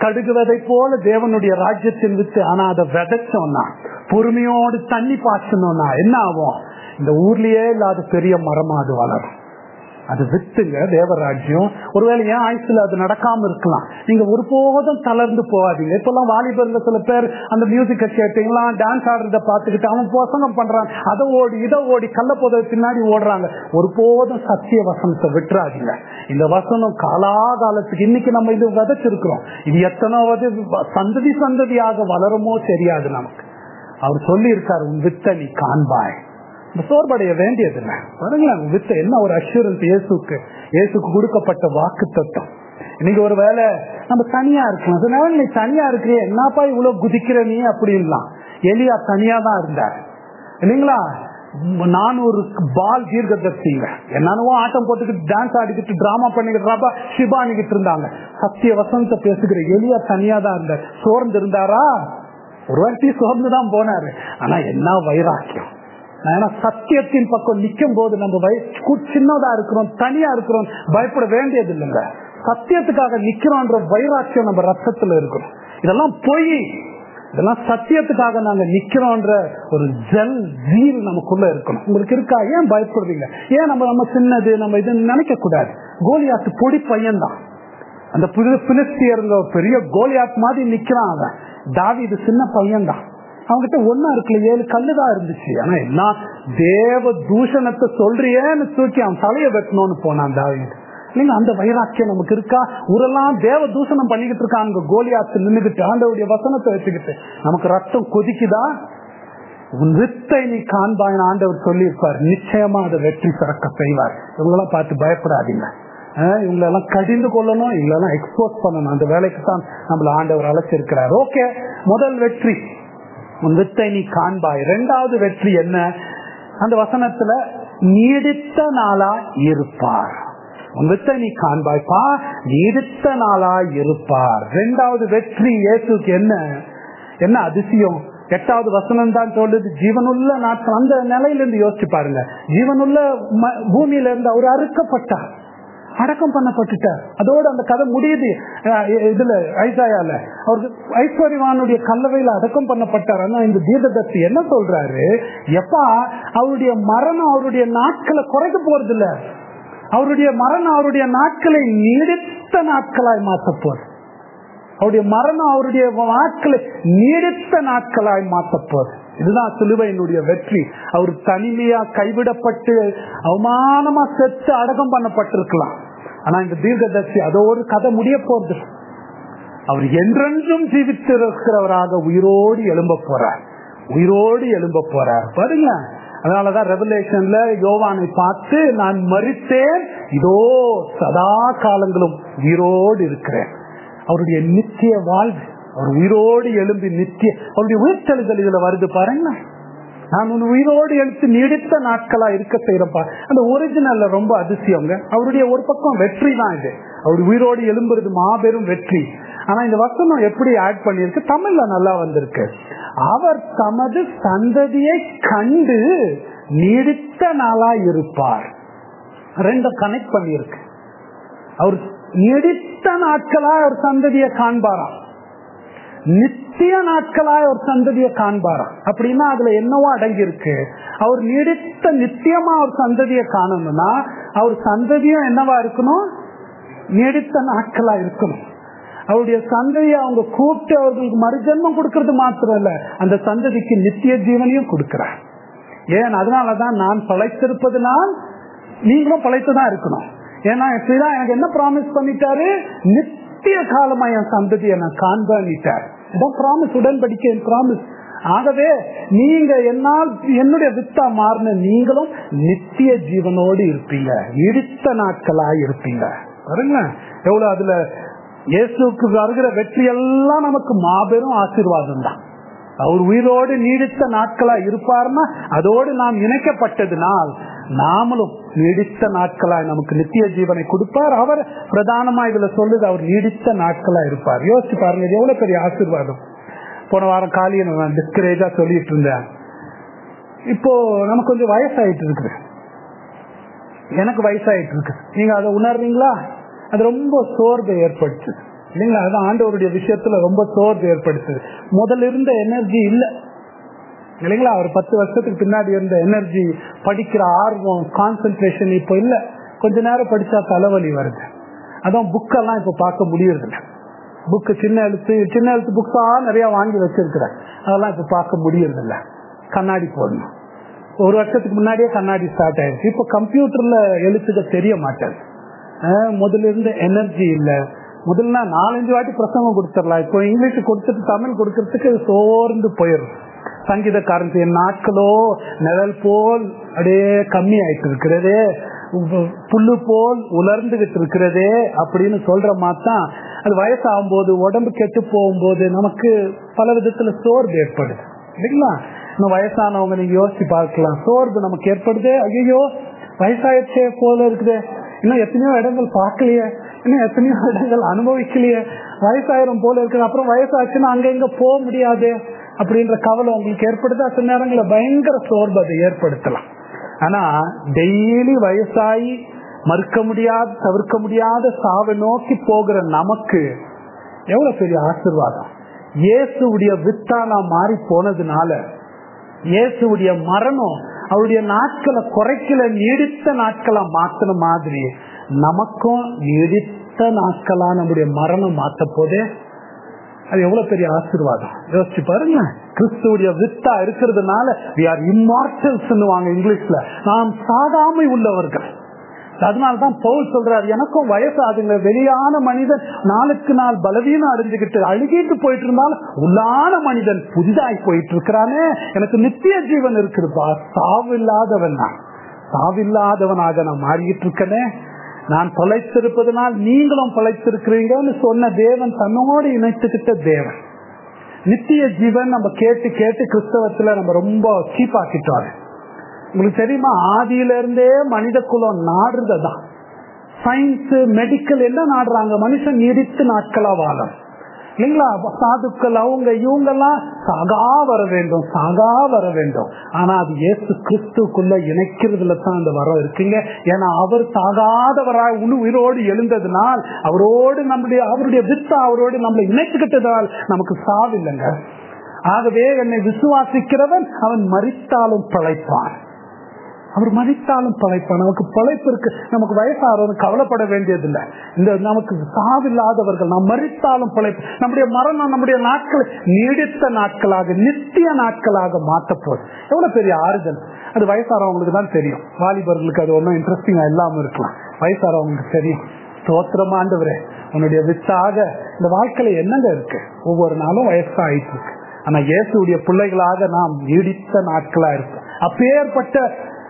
கடுகு விதை போல தேவனுடைய ராஜ்யத்தின் வித்து ஆனா அதை விதைச்சோம்னா பொறுமையோடு தண்ணி பாய்ச்சணும்னா என்ன ஆகும் இந்த ஊர்லயே இல்லாத பெரிய மரமா அது வளரும் அது வித்துங்க தேவராஜ்யம் ஒருவேளை ஏன் ஆயுசுல அது நடக்காம இருக்கலாம் நீங்க ஒருபோதும் தளர்ந்து போகாதீங்க இப்பெல்லாம் வாலிபர்ல சில பேர் அந்த மியூசிக்கை கேட்டீங்களா டான்ஸ் ஆடுறத பார்த்துக்கிட்டு அவன் போசனம் பண்றான் அதை ஓடி இதை ஓடி கள்ள போத பின்னாடி ஓடுறாங்க ஒருபோதும் சத்திய வசனத்தை விட்டுறாதீங்க இந்த வசனம் காலாகாலத்துக்கு இன்னைக்கு நம்ம இது விதைச்சிருக்கிறோம் இது எத்தனாவது சந்ததி சந்ததியாக வளருமோ தெரியாது நமக்கு அவர் சொல்லி இருக்காரு உன் வித்த நீ காண்பாய் இந்த சோர்வடைய வேண்டியது இல்லை பாருங்களேன் வித்த என்ன ஒரு அஷூரன்ஸ் இயேசுக்கு இயேசுக்கு கொடுக்கப்பட்ட வாக்கு தத்துவம் இன்னைக்கு ஒரு வேலை நம்ம தனியா இருக்கணும் அதனால நீ தனியா இருக்கிறிய என்னப்பா இவ்வளவு குதிக்கிற நீ அப்படின்லாம் எலியா தனியா தான் இருந்தார் இல்லைங்களா நானூறு பால் தீர்க்கதர்சிங்க என்னென்னவோ ஆட்டம் போட்டுக்கிட்டு டான்ஸ் ஆடிக்கிட்டு டிராமா பண்ணிக்கிட்டு ஷிபா அணிக்கிட்டு இருந்தாங்க சத்திய வசனத்தை பேசுகிற எலியா தனியா தான் இருந்தார் சோர்ந்து இருந்தாரா ஒரு வாட்டி சோர்ந்துதான் போனாரு ஆனா என்ன வைராக்கியம் ஏன்னா சத்தியத்தின் பக்கம் நிக்கும் போது நம்ம வயசு சின்னதா இருக்கிறோம் தனியா இருக்கிறோம் பயப்பட வேண்டியது இல்லைங்க சத்தியத்துக்காக நிக்கிறோன்ற வைராக்கியம் நம்ம ரத்தத்துல இருக்கிறோம் இதெல்லாம் பொய் இதெல்லாம் சத்தியத்துக்காக நாங்க நிக்கிறோன்ற ஒரு ஜல் ஜீல் நமக்குள்ள இருக்கணும் உங்களுக்கு இருக்கா ஏன் பயப்படுறீங்க ஏன் நம்ம நம்ம சின்னது நம்ம இது நினைக்க கூடாது கோலியாத்து பொடி பையன் தான் அந்த புது பிலிஸ்தியருங்க பெரிய கோலியாத் மாதிரி நிக்கிறான் அவன் தாவி இது சின்ன பையன் தான் அவங்ககிட்ட ஒன்னா இருக்குல்ல ஏழு கல்லுதான் இருந்துச்சு ஆனா என்ன தேவ தூஷணத்தை சொல்றியேன்னு தூக்கி அவன் தலைய வெட்டணும்னு போனான் தாவிட்டு இல்லைங்க அந்த வைராக்கியம் நமக்கு இருக்கா ஊரெல்லாம் தேவ தூஷணம் பண்ணிக்கிட்டு இருக்காங்க கோலியாத்து நின்றுகிட்டு ஆண்டவுடைய வசனத்தை வச்சுக்கிட்டு நமக்கு ரத்தம் கொதிக்குதா உன் வித்தை நீ காண்பாயின் ஆண்டவர் சொல்லி இருப்பார் நிச்சயமா அதை வெற்றி சிறக்க செய்வார் இவங்கெல்லாம் பார்த்து பயப்படாதீங்க இவங்களெல்லாம் கடிந்து கொள்ளணும் இவங்களெல்லாம் எக்ஸ்போஸ் பண்ணணும் அந்த வேலைக்கு தான் நம்மள ஆண்டவர் அழைச்சிருக்கிறார் ஓகே முதல் வெற்றி உன் வித்தை நீ காண்பாய் இரண்டாவது வெற்றி என்ன அந்த வசனத்துல நீடித்த நாளா இருப்பார் உன் வித்தை நீ காண்பாய்ப்பா நீடித்த நாளா இருப்பார் இரண்டாவது வெற்றி இயேசுக்கு என்ன என்ன அதிசயம் எட்டாவது வசனம் தான் சொல்லுது ஜீவனுள்ள நாட்கள் அந்த நிலையிலிருந்து யோசிச்சு பாருங்க ஜீவனுள்ள பூமியில இருந்து அவர் அறுக்கப்பட்டார் அடக்கம் பண்ணப்பட்டுட்டார் அதோடு அந்த கதை முடியுது இதுல ஐசாயால அவருக்கு ஐஸ்வர்யவானுடைய கல்லவையில அடக்கம் பண்ணப்பட்டார் ஆனா இந்த தீர்க்கதர்சி என்ன சொல்றாரு எப்பா அவருடைய மரணம் அவருடைய நாட்களை குறைக்க போறது இல்ல அவருடைய மரணம் அவருடைய நாட்களை நீடித்த நாட்களாய் மாற்ற போகுது அவருடைய மரணம் அவருடைய நாட்களை நீடித்த நாட்களாய் மாற்ற போகுது இதுதான் சிலுவையினுடைய வெற்றி அவர் தனிமையா கைவிடப்பட்டு அவமானமா செத்து அடக்கம் பண்ணப்பட்டிருக்கலாம் ஆனா இந்த தீர்க்கதர்சி அதோடு கதை முடிய போறது அவர் என்றென்றும் ஜீவித்திருக்கிறவராக உயிரோடு எழும்ப போறார் உயிரோடு எழும்ப போறார் பாருங்க அதனாலதான் ரெவலேஷன்ல யோவானை பார்த்து நான் மறித்தேன் இதோ சதா காலங்களும் உயிரோடு இருக்கிறேன் அவருடைய நித்திய வாழ்வு அவர் உயிரோடு எழும்பி நித்திய அவருடைய உயிர்த்தெழுதல் இதுல வருது பாருங்க நான் உன் உயிரோடு எழுத்து நீடித்த நாட்களா இருக்க செய்யறப்பா அந்த ஒரிஜினல்ல ரொம்ப அதிசயங்க அவருடைய ஒரு பக்கம் வெற்றி தான் இது அவர் உயிரோடு எழும்புறது மாபெரும் வெற்றி ஆனா இந்த வசனம் எப்படி ஆட் பண்ணிருக்கு தமிழ்ல நல்லா வந்திருக்கு அவர் தமது சந்ததியை கண்டு நீடித்த நாளா இருப்பார் ரெண்டும் கனெக்ட் பண்ணியிருக்கு அவர் நீடித்த நாட்களா ஒரு சந்ததியை காண்பாராம் நித்திய நாட்களாய் ஒரு சந்ததியை காண்பாராம் அப்படின்னா அதுல என்னவோ அடங்கி இருக்கு அவர் நீடித்த நித்தியமா ஒரு சந்ததியை காணணும்னா அவர் சந்ததியும் என்னவா இருக்கணும் நீடித்த நாட்களா இருக்கணும் அவருடைய சந்ததியை அவங்க கூப்பிட்டு அவர்களுக்கு மறுஜன்மம் கொடுக்கறது மாத்திரம் இல்ல அந்த சந்ததிக்கு நித்திய ஜீவனையும் கொடுக்கிறார் ஏன் அதனாலதான் நான் பழைத்திருப்பதுனால் நீங்களும் பழைத்துதான் இருக்கணும் ஏன்னா இப்படிதான் எனக்கு என்ன ப்ராமிஸ் பண்ணிட்டாரு நித்திய காலமா என் சந்ததியை நான் காண்பான்ட்டார் இதான் ப்ராமிஸ் உடன்படிக்கை ப்ராமிஸ் ஆகவே நீங்க என்னால் என்னுடைய வித்தா மாறின நீங்களும் நித்திய ஜீவனோடு இருப்பீங்க நீடித்த நாட்களா இருப்பீங்க பாருங்க எவ்வளவு அதுல இயேசுக்கு வருகிற வெற்றி எல்லாம் நமக்கு மாபெரும் ஆசீர்வாதம் தான் அவர் உயிரோடு நீடித்த நாட்களா இருப்பார்னா அதோடு நாம் இணைக்கப்பட்டதுனால் நாமளும் நீடித்த நாட்களாய் நமக்கு நித்திய ஜீவனை கொடுப்பார் அவர் பிரதானமா இதுல சொல்லுது அவர் நீடித்த நாட்களா இருப்பார் யோசிச்சு பாருங்க இது எவ்வளவு பெரிய ஆசீர்வாதம் போன வாரம் காலியை நான் டிஸ்கரேஜா சொல்லிட்டு இருந்தேன் இப்போ நமக்கு கொஞ்சம் வயசாயிட்டு இருக்குது எனக்கு வயசாயிட்டு இருக்கு நீங்க அதை உணர்றீங்களா அது ரொம்ப சோர்வை ஏற்படுத்து இல்லைங்களா அதான் ஆண்டவருடைய விஷயத்துல ரொம்ப சோர்வு ஏற்படுத்துது முதல்ல இருந்த எனர்ஜி இல்ல இல்லைங்களா ஒரு பத்து வருஷத்துக்கு பின்னாடி இருந்த எனர்ஜி படிக்கிற ஆர்வம் கான்சென்ட்ரேஷன் இப்போ இல்ல கொஞ்ச நேரம் படிச்சா தலைவலி வருது அதான் புக்கெல்லாம் இப்ப பார்க்க முடியறது இல்லை புக்கு சின்ன எழுத்து சின்ன எழுத்து புக்ஸா நிறைய வாங்கி வச்சிருக்கிறேன் அதெல்லாம் இப்ப பார்க்க முடியறது இல்ல கண்ணாடி போடணும் ஒரு வருஷத்துக்கு முன்னாடியே கண்ணாடி ஸ்டார்ட் ஆயிடுச்சு இப்ப கம்ப்யூட்டர்ல எழுத்துக்க தெரிய மாட்டேன் முதல்ல இருந்த எனர்ஜி இல்ல முதல்ல நாலஞ்சு வாட்டி பிரசங்கம் கொடுத்துடலாம் இப்போ இங்கிலீஷ் கொடுத்துட்டு தமிழ் கொடுக்கறதுக்கு சோர்ந்து போயிடும் சங்கீதக்காரன் என் நாட்களோ நிழல் போல் அப்படியே கம்மி ஆயிட்டு இருக்கிறதே புல்லு போல் உலர்ந்துகிட்டு இருக்கிறதே அப்படின்னு சொல்ற மாதிரிதான் அது வயசாகும் போது உடம்பு கெட்டு போகும்போது நமக்கு பல விதத்துல சோர்வு ஏற்படுது இல்லைங்களா இன்னும் வயசானவங்க நீங்க யோசிச்சு பார்க்கலாம் சோர்வு நமக்கு ஏற்படுதே ஐயோ வயசாயிடுச்சே போல இருக்குது இன்னும் எத்தனையோ இடங்கள் பார்க்கலையே இன்னும் எத்தனையோ இடங்கள் அனுபவிக்கலையே வயசாயிரம் போல இருக்குது அப்புறம் வயசாச்சுன்னா அங்க இங்க போக முடியாது அப்படின்ற கவலை உங்களுக்கு ஏற்படுது சில நேரங்களில் பயங்கர சோர்வு அதை ஏற்படுத்தலாம் ஆனா டெய்லி வயசாகி மறுக்க முடியாத தவிர்க்க முடியாத சாவை நோக்கி போகிற நமக்கு எவ்வளவு பெரிய ஆசிர்வாதம் இயேசுடைய வித்தா நான் மாறி போனதுனால இயேசுடைய மரணம் அவருடைய நாட்களை குறைக்கல நீடித்த நாட்களா மாத்தின மாதிரி நமக்கும் நீடித்த நாட்களா நம்முடைய மரணம் மாத்த போதே அது எவ்வளவு பெரிய ஆசீர்வாதம் யோசிச்சு பாருங்க கிறிஸ்துடைய வித்தா இருக்கிறதுனால வி ஆர் இம்மார்டல்ஸ் இங்கிலீஷ்ல நாம் சாதாமை உள்ளவர்கள் அதனால்தான் பவுல் சொல்றாரு எனக்கும் வயசாதுங்க வெளியான மனிதன் நாளுக்கு நாள் பலவீனம் அடைஞ்சுக்கிட்டு அழுகிட்டு போயிட்டு இருந்தாலும் உள்ளான மனிதன் புதிதாய் போயிட்டு இருக்கிறானே எனக்கு நித்திய ஜீவன் இருக்குதுப்பா சாவில்லாதவன் நான் சாவில்லாதவனாக நான் மாறிக்கிட்டு இருக்கனே நான் தொலைத்திருப்பதனால் நீங்களும் தொலைத்திருக்கிறீங்கன்னு சொன்ன தேவன் தன்னோடு இணைத்துக்கிட்ட தேவன் நித்திய ஜீவன் நம்ம கேட்டு கேட்டு கிறிஸ்தவத்துல நம்ம ரொம்ப சீப்பாக்கிட்டோம் உங்களுக்கு தெரியுமா ஆதியில இருந்தே மனித குலம் நாடுறதுதான் சயின்ஸ் மெடிக்கல் என்ன நாடுறாங்க மனுஷன் நீடித்து நாட்களா வாழும் இல்லைங்களா சாதுக்கள் அவங்க இவங்கெல்லாம் சாகா வர வேண்டும் சாகா வர வேண்டும் ஆனா அது ஏசு கிறிஸ்துக்குள்ள இணைக்கிறதுல தான் அந்த வரம் இருக்குங்க ஏன்னா அவர் சாகாதவராய் உணு உயிரோடு எழுந்ததுனால் அவரோடு நம்முடைய அவருடைய வித்தா அவரோடு நம்மளை இணைத்துக்கிட்டதால் நமக்கு சாவில்லைங்க ஆகவே என்னை விசுவாசிக்கிறவன் அவன் மறித்தாலும் பழைப்பான் அவர் மறித்தாலும் பழைப்பான் நமக்கு பழைப்பு இருக்கு நமக்கு வயசாகிறவங்க கவலைப்பட வேண்டியதில்லை இந்த நமக்கு சாவில்லாதவர்கள் நாம் மறித்தாலும் பழைப்பு நம்முடைய மரணம் நம்முடைய நாட்கள் நீடித்த நாட்களாக நித்திய நாட்களாக மாற்றப்போகுது எவ்வளவு பெரிய ஆறுதல் அது வயசாகிறவங்களுக்கு தான் தெரியும் வாலிபர்களுக்கு அது ஒன்றும் இன்ட்ரெஸ்டிங்கா இல்லாம இருக்கலாம் வயசாகிறவங்களுக்கு தெரியும் ஸ்தோத்திரமாண்டவரே உன்னுடைய வித்தாக இந்த வாழ்க்கையில என்னங்க இருக்கு ஒவ்வொரு நாளும் வயசாயிட்டு இருக்கு ஆனா இயேசுடைய பிள்ளைகளாக நாம் நீடித்த நாட்களா இருக்கும் அப்பேற்பட்ட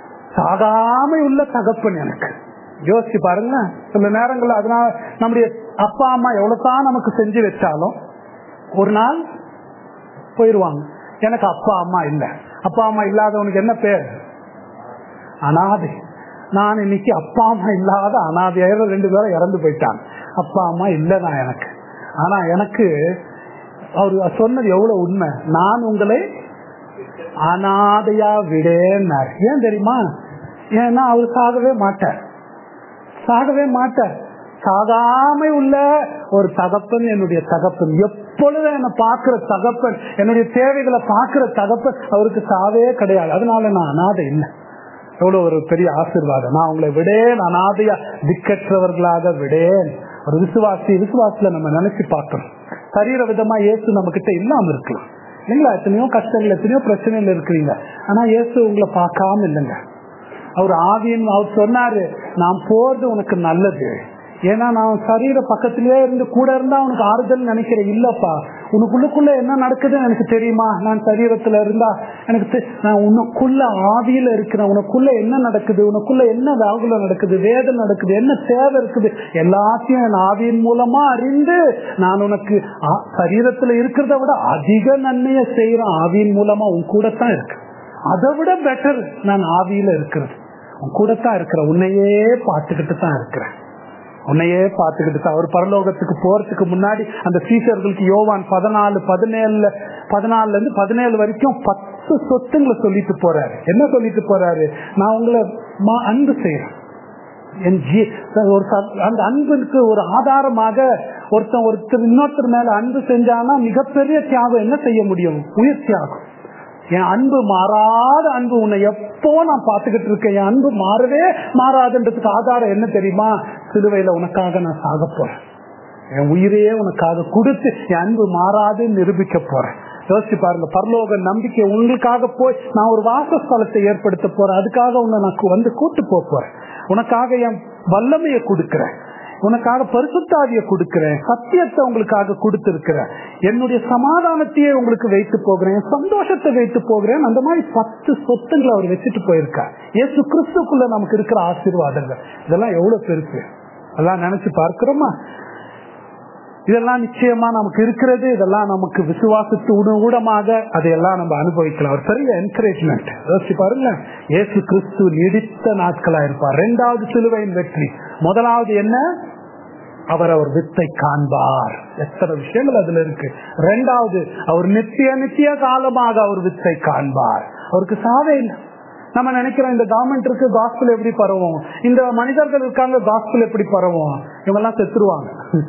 சாகாமை உள்ள தகப்பன் எனக்கு யோசிச்சு பாருங்க சில நேரங்கள் அதனால நம்முடைய அப்பா அம்மா எவ்வளவுதான் நமக்கு செஞ்சு வச்சாலும் ஒரு நாள் போயிருவாங்க எனக்கு அப்பா அம்மா இல்ல அப்பா அம்மா இல்லாதவனுக்கு என்ன பேர் அனாதை நான் இன்னைக்கு அப்பா அம்மா இல்லாத அனாதையாக ரெண்டு பேரும் இறந்து போயிட்டாங்க அப்பா அம்மா இல்லைதான் எனக்கு ஆனா எனக்கு அவர் சொன்னது எவ்வளவு உண்மை நான் உங்களை அனாதையா விடேன்னார் ஏன் தெரியுமா ஏன்னா அவர் சாகவே மாட்டார் சாகவே மாட்டார் சாகாமை உள்ள ஒரு தகப்பன் என்னுடைய தகப்பன் எப்பொழுதும் என்ன பார்க்கிற தகப்பன் என்னுடைய தேவைகளை பார்க்கிற தகப்பன் அவருக்கு சாவே கிடையாது அதனால நான் அனாதை இல்லை எவ்வளவு ஒரு பெரிய ஆசிர்வாதம் நான் உங்களை விடேன் அனாதையா திக்கற்றவர்களாக விடேன் ஒரு விசுவாசி விசுவாசில நம்ம நினைச்சு பார்க்கணும் சரீர விதமா இயேசு நம்ம கிட்ட இல்லாம இருக்கலாம் இல்லைங்களா எத்தனையோ கஷ்டங்கள் எத்தனையோ பிரச்சனைகள் இருக்கிறீங்க ஆனா இயேசு உங்களை பார்க்காம இல்லைங்க அவர் ஆவியின் அவர் சொன்னாரு நான் போறது உனக்கு நல்லது ஏன்னா நான் சரீர பக்கத்திலே இருந்து கூட இருந்தா உனக்கு ஆறுதல் நினைக்கிறேன் இல்லப்பா உனக்குள்ளுக்குள்ள என்ன நடக்குதுன்னு எனக்கு தெரியுமா நான் சரீரத்துல இருந்தா எனக்கு நான் உனக்குள்ள ஆவியில இருக்கிறேன் உனக்குள்ள என்ன நடக்குது உனக்குள்ள என்ன வேகுல நடக்குது வேதம் நடக்குது என்ன தேவை இருக்குது எல்லாத்தையும் என் ஆவியின் மூலமா அறிந்து நான் உனக்கு சரீரத்துல இருக்கிறத விட அதிக நன்மையை செய்யறேன் ஆவியின் மூலமா உன் கூட தான் இருக்கு அதை விட பெட்டர் நான் ஆவியில இருக்கிறது உன் கூட தான் இருக்கிற உன்னையே பார்த்துக்கிட்டு தான் இருக்கிறேன் உன்னையே பார்த்துக்கிட்டு அவர் பரலோகத்துக்கு போறதுக்கு முன்னாடி அந்த சீசர்களுக்கு யோவான் பதினாலு பதினேழுல பதினாலுல இருந்து பதினேழு வரைக்கும் பத்து சொத்துங்களை சொல்லிட்டு போறாரு என்ன சொல்லிட்டு போறாரு நான் உங்களை அன்பு செய்யறேன் என் ஜீ ஒரு அந்த அன்புக்கு ஒரு ஆதாரமாக ஒருத்தன் ஒருத்தர் இன்னொருத்தர் மேல அன்பு செஞ்சானா மிகப்பெரிய தியாகம் என்ன செய்ய முடியும் உயிர் தியாகம் என் அன்பு மாறாத அன்பு உன்னை எப்போ நான் பார்த்துக்கிட்டு இருக்கேன் என் அன்பு மாறவே மாறாதுன்றதுக்கு ஆதாரம் என்ன தெரியுமா சிலுவையில உனக்காக நான் சாக போறேன் என் உயிரையே உனக்காக கொடுத்து என் அன்பு மாறாதுன்னு நிரூபிக்க போறேன் யோசிச்சு பாருங்க பரலோக நம்பிக்கை உங்களுக்காக போய் நான் ஒரு வாசஸ்தலத்தை ஏற்படுத்த போறேன் அதுக்காக உன்னை நான் வந்து கூட்டு போக போறேன் உனக்காக என் வல்லமையை கொடுக்கிறேன் உனக்காக பரிசுத்தாவியை கொடுக்கிறேன் சத்தியத்தை உங்களுக்காக கொடுத்திருக்கிறேன் என்னுடைய சமாதானத்தையே உங்களுக்கு வைத்து போகிறேன் என் சந்தோஷத்தை வைத்து போகிறேன் அந்த மாதிரி பத்து சொத்துங்களை அவர் வச்சுட்டு போயிருக்கார் ஏசு கிறிஸ்துக்குள்ள நமக்கு இருக்கிற ஆசீர்வாதங்கள் இதெல்லாம் எவ்வளவு பெருசு அதெல்லாம் நினைச்சு பார்க்கிறோமா இதெல்லாம் நிச்சயமா நமக்கு இருக்கிறது இதெல்லாம் நமக்கு விசுவாசத்து ஊடமாக அதையெல்லாம் நம்ம அனுபவிக்கலாம் ஒரு பெரிய என்கரேஜ்மெண்ட் யோசிச்சு பாருங்க ஏசு கிறிஸ்து நீடித்த நாட்களா இருப்பார் இரண்டாவது சிலுவையின் வெற்றி முதலாவது என்ன அவர் அவர் வித்தை காண்பார் எத்தனை விஷயங்கள் அதுல இருக்கு ரெண்டாவது அவர் நித்திய நித்திய காலமாக அவர் வித்தை காண்பார் அவருக்கு சாவே இல்லை நம்ம நினைக்கிறோம் இந்த கவர்மெண்ட் இருக்கு காஸ்பிள் எப்படி பரவும் இந்த மனிதர்கள் இருக்காங்க காஸ்பிள் எப்படி பரவும் இவங்கெல்லாம் செத்துருவாங்க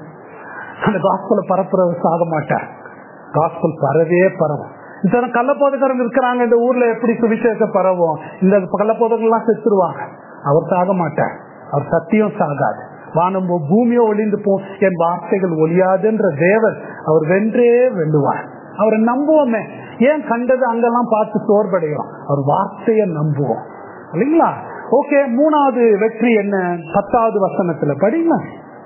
அந்த காஸ்பல பரப்புறவர் சாக மாட்டார் காஸ்பல் பரவே பரவும் இந்த கள்ளப்போதகரங்க இருக்கிறாங்க இந்த ஊர்ல எப்படி சுவிசேஷ பரவும் இந்த கள்ளப்போதகர்கள் எல்லாம் செத்துருவாங்க அவர் சாக மாட்டார் அவர் சத்தியம் சாகாது வானம் பூமியோ ஒளிந்து போ என் வார்த்தைகள் ஒளியாதுன்ற தேவர் அவர் வென்றே வெல்லுவார் அவரை நம்புவோமே ஏன் கண்டது அங்கெல்லாம் பார்த்து சோர்வடையும் அவர் வார்த்தையை நம்புவோம் இல்லைங்களா ஓகே மூணாவது வெற்றி என்ன பத்தாவது வசனத்துல படிங்க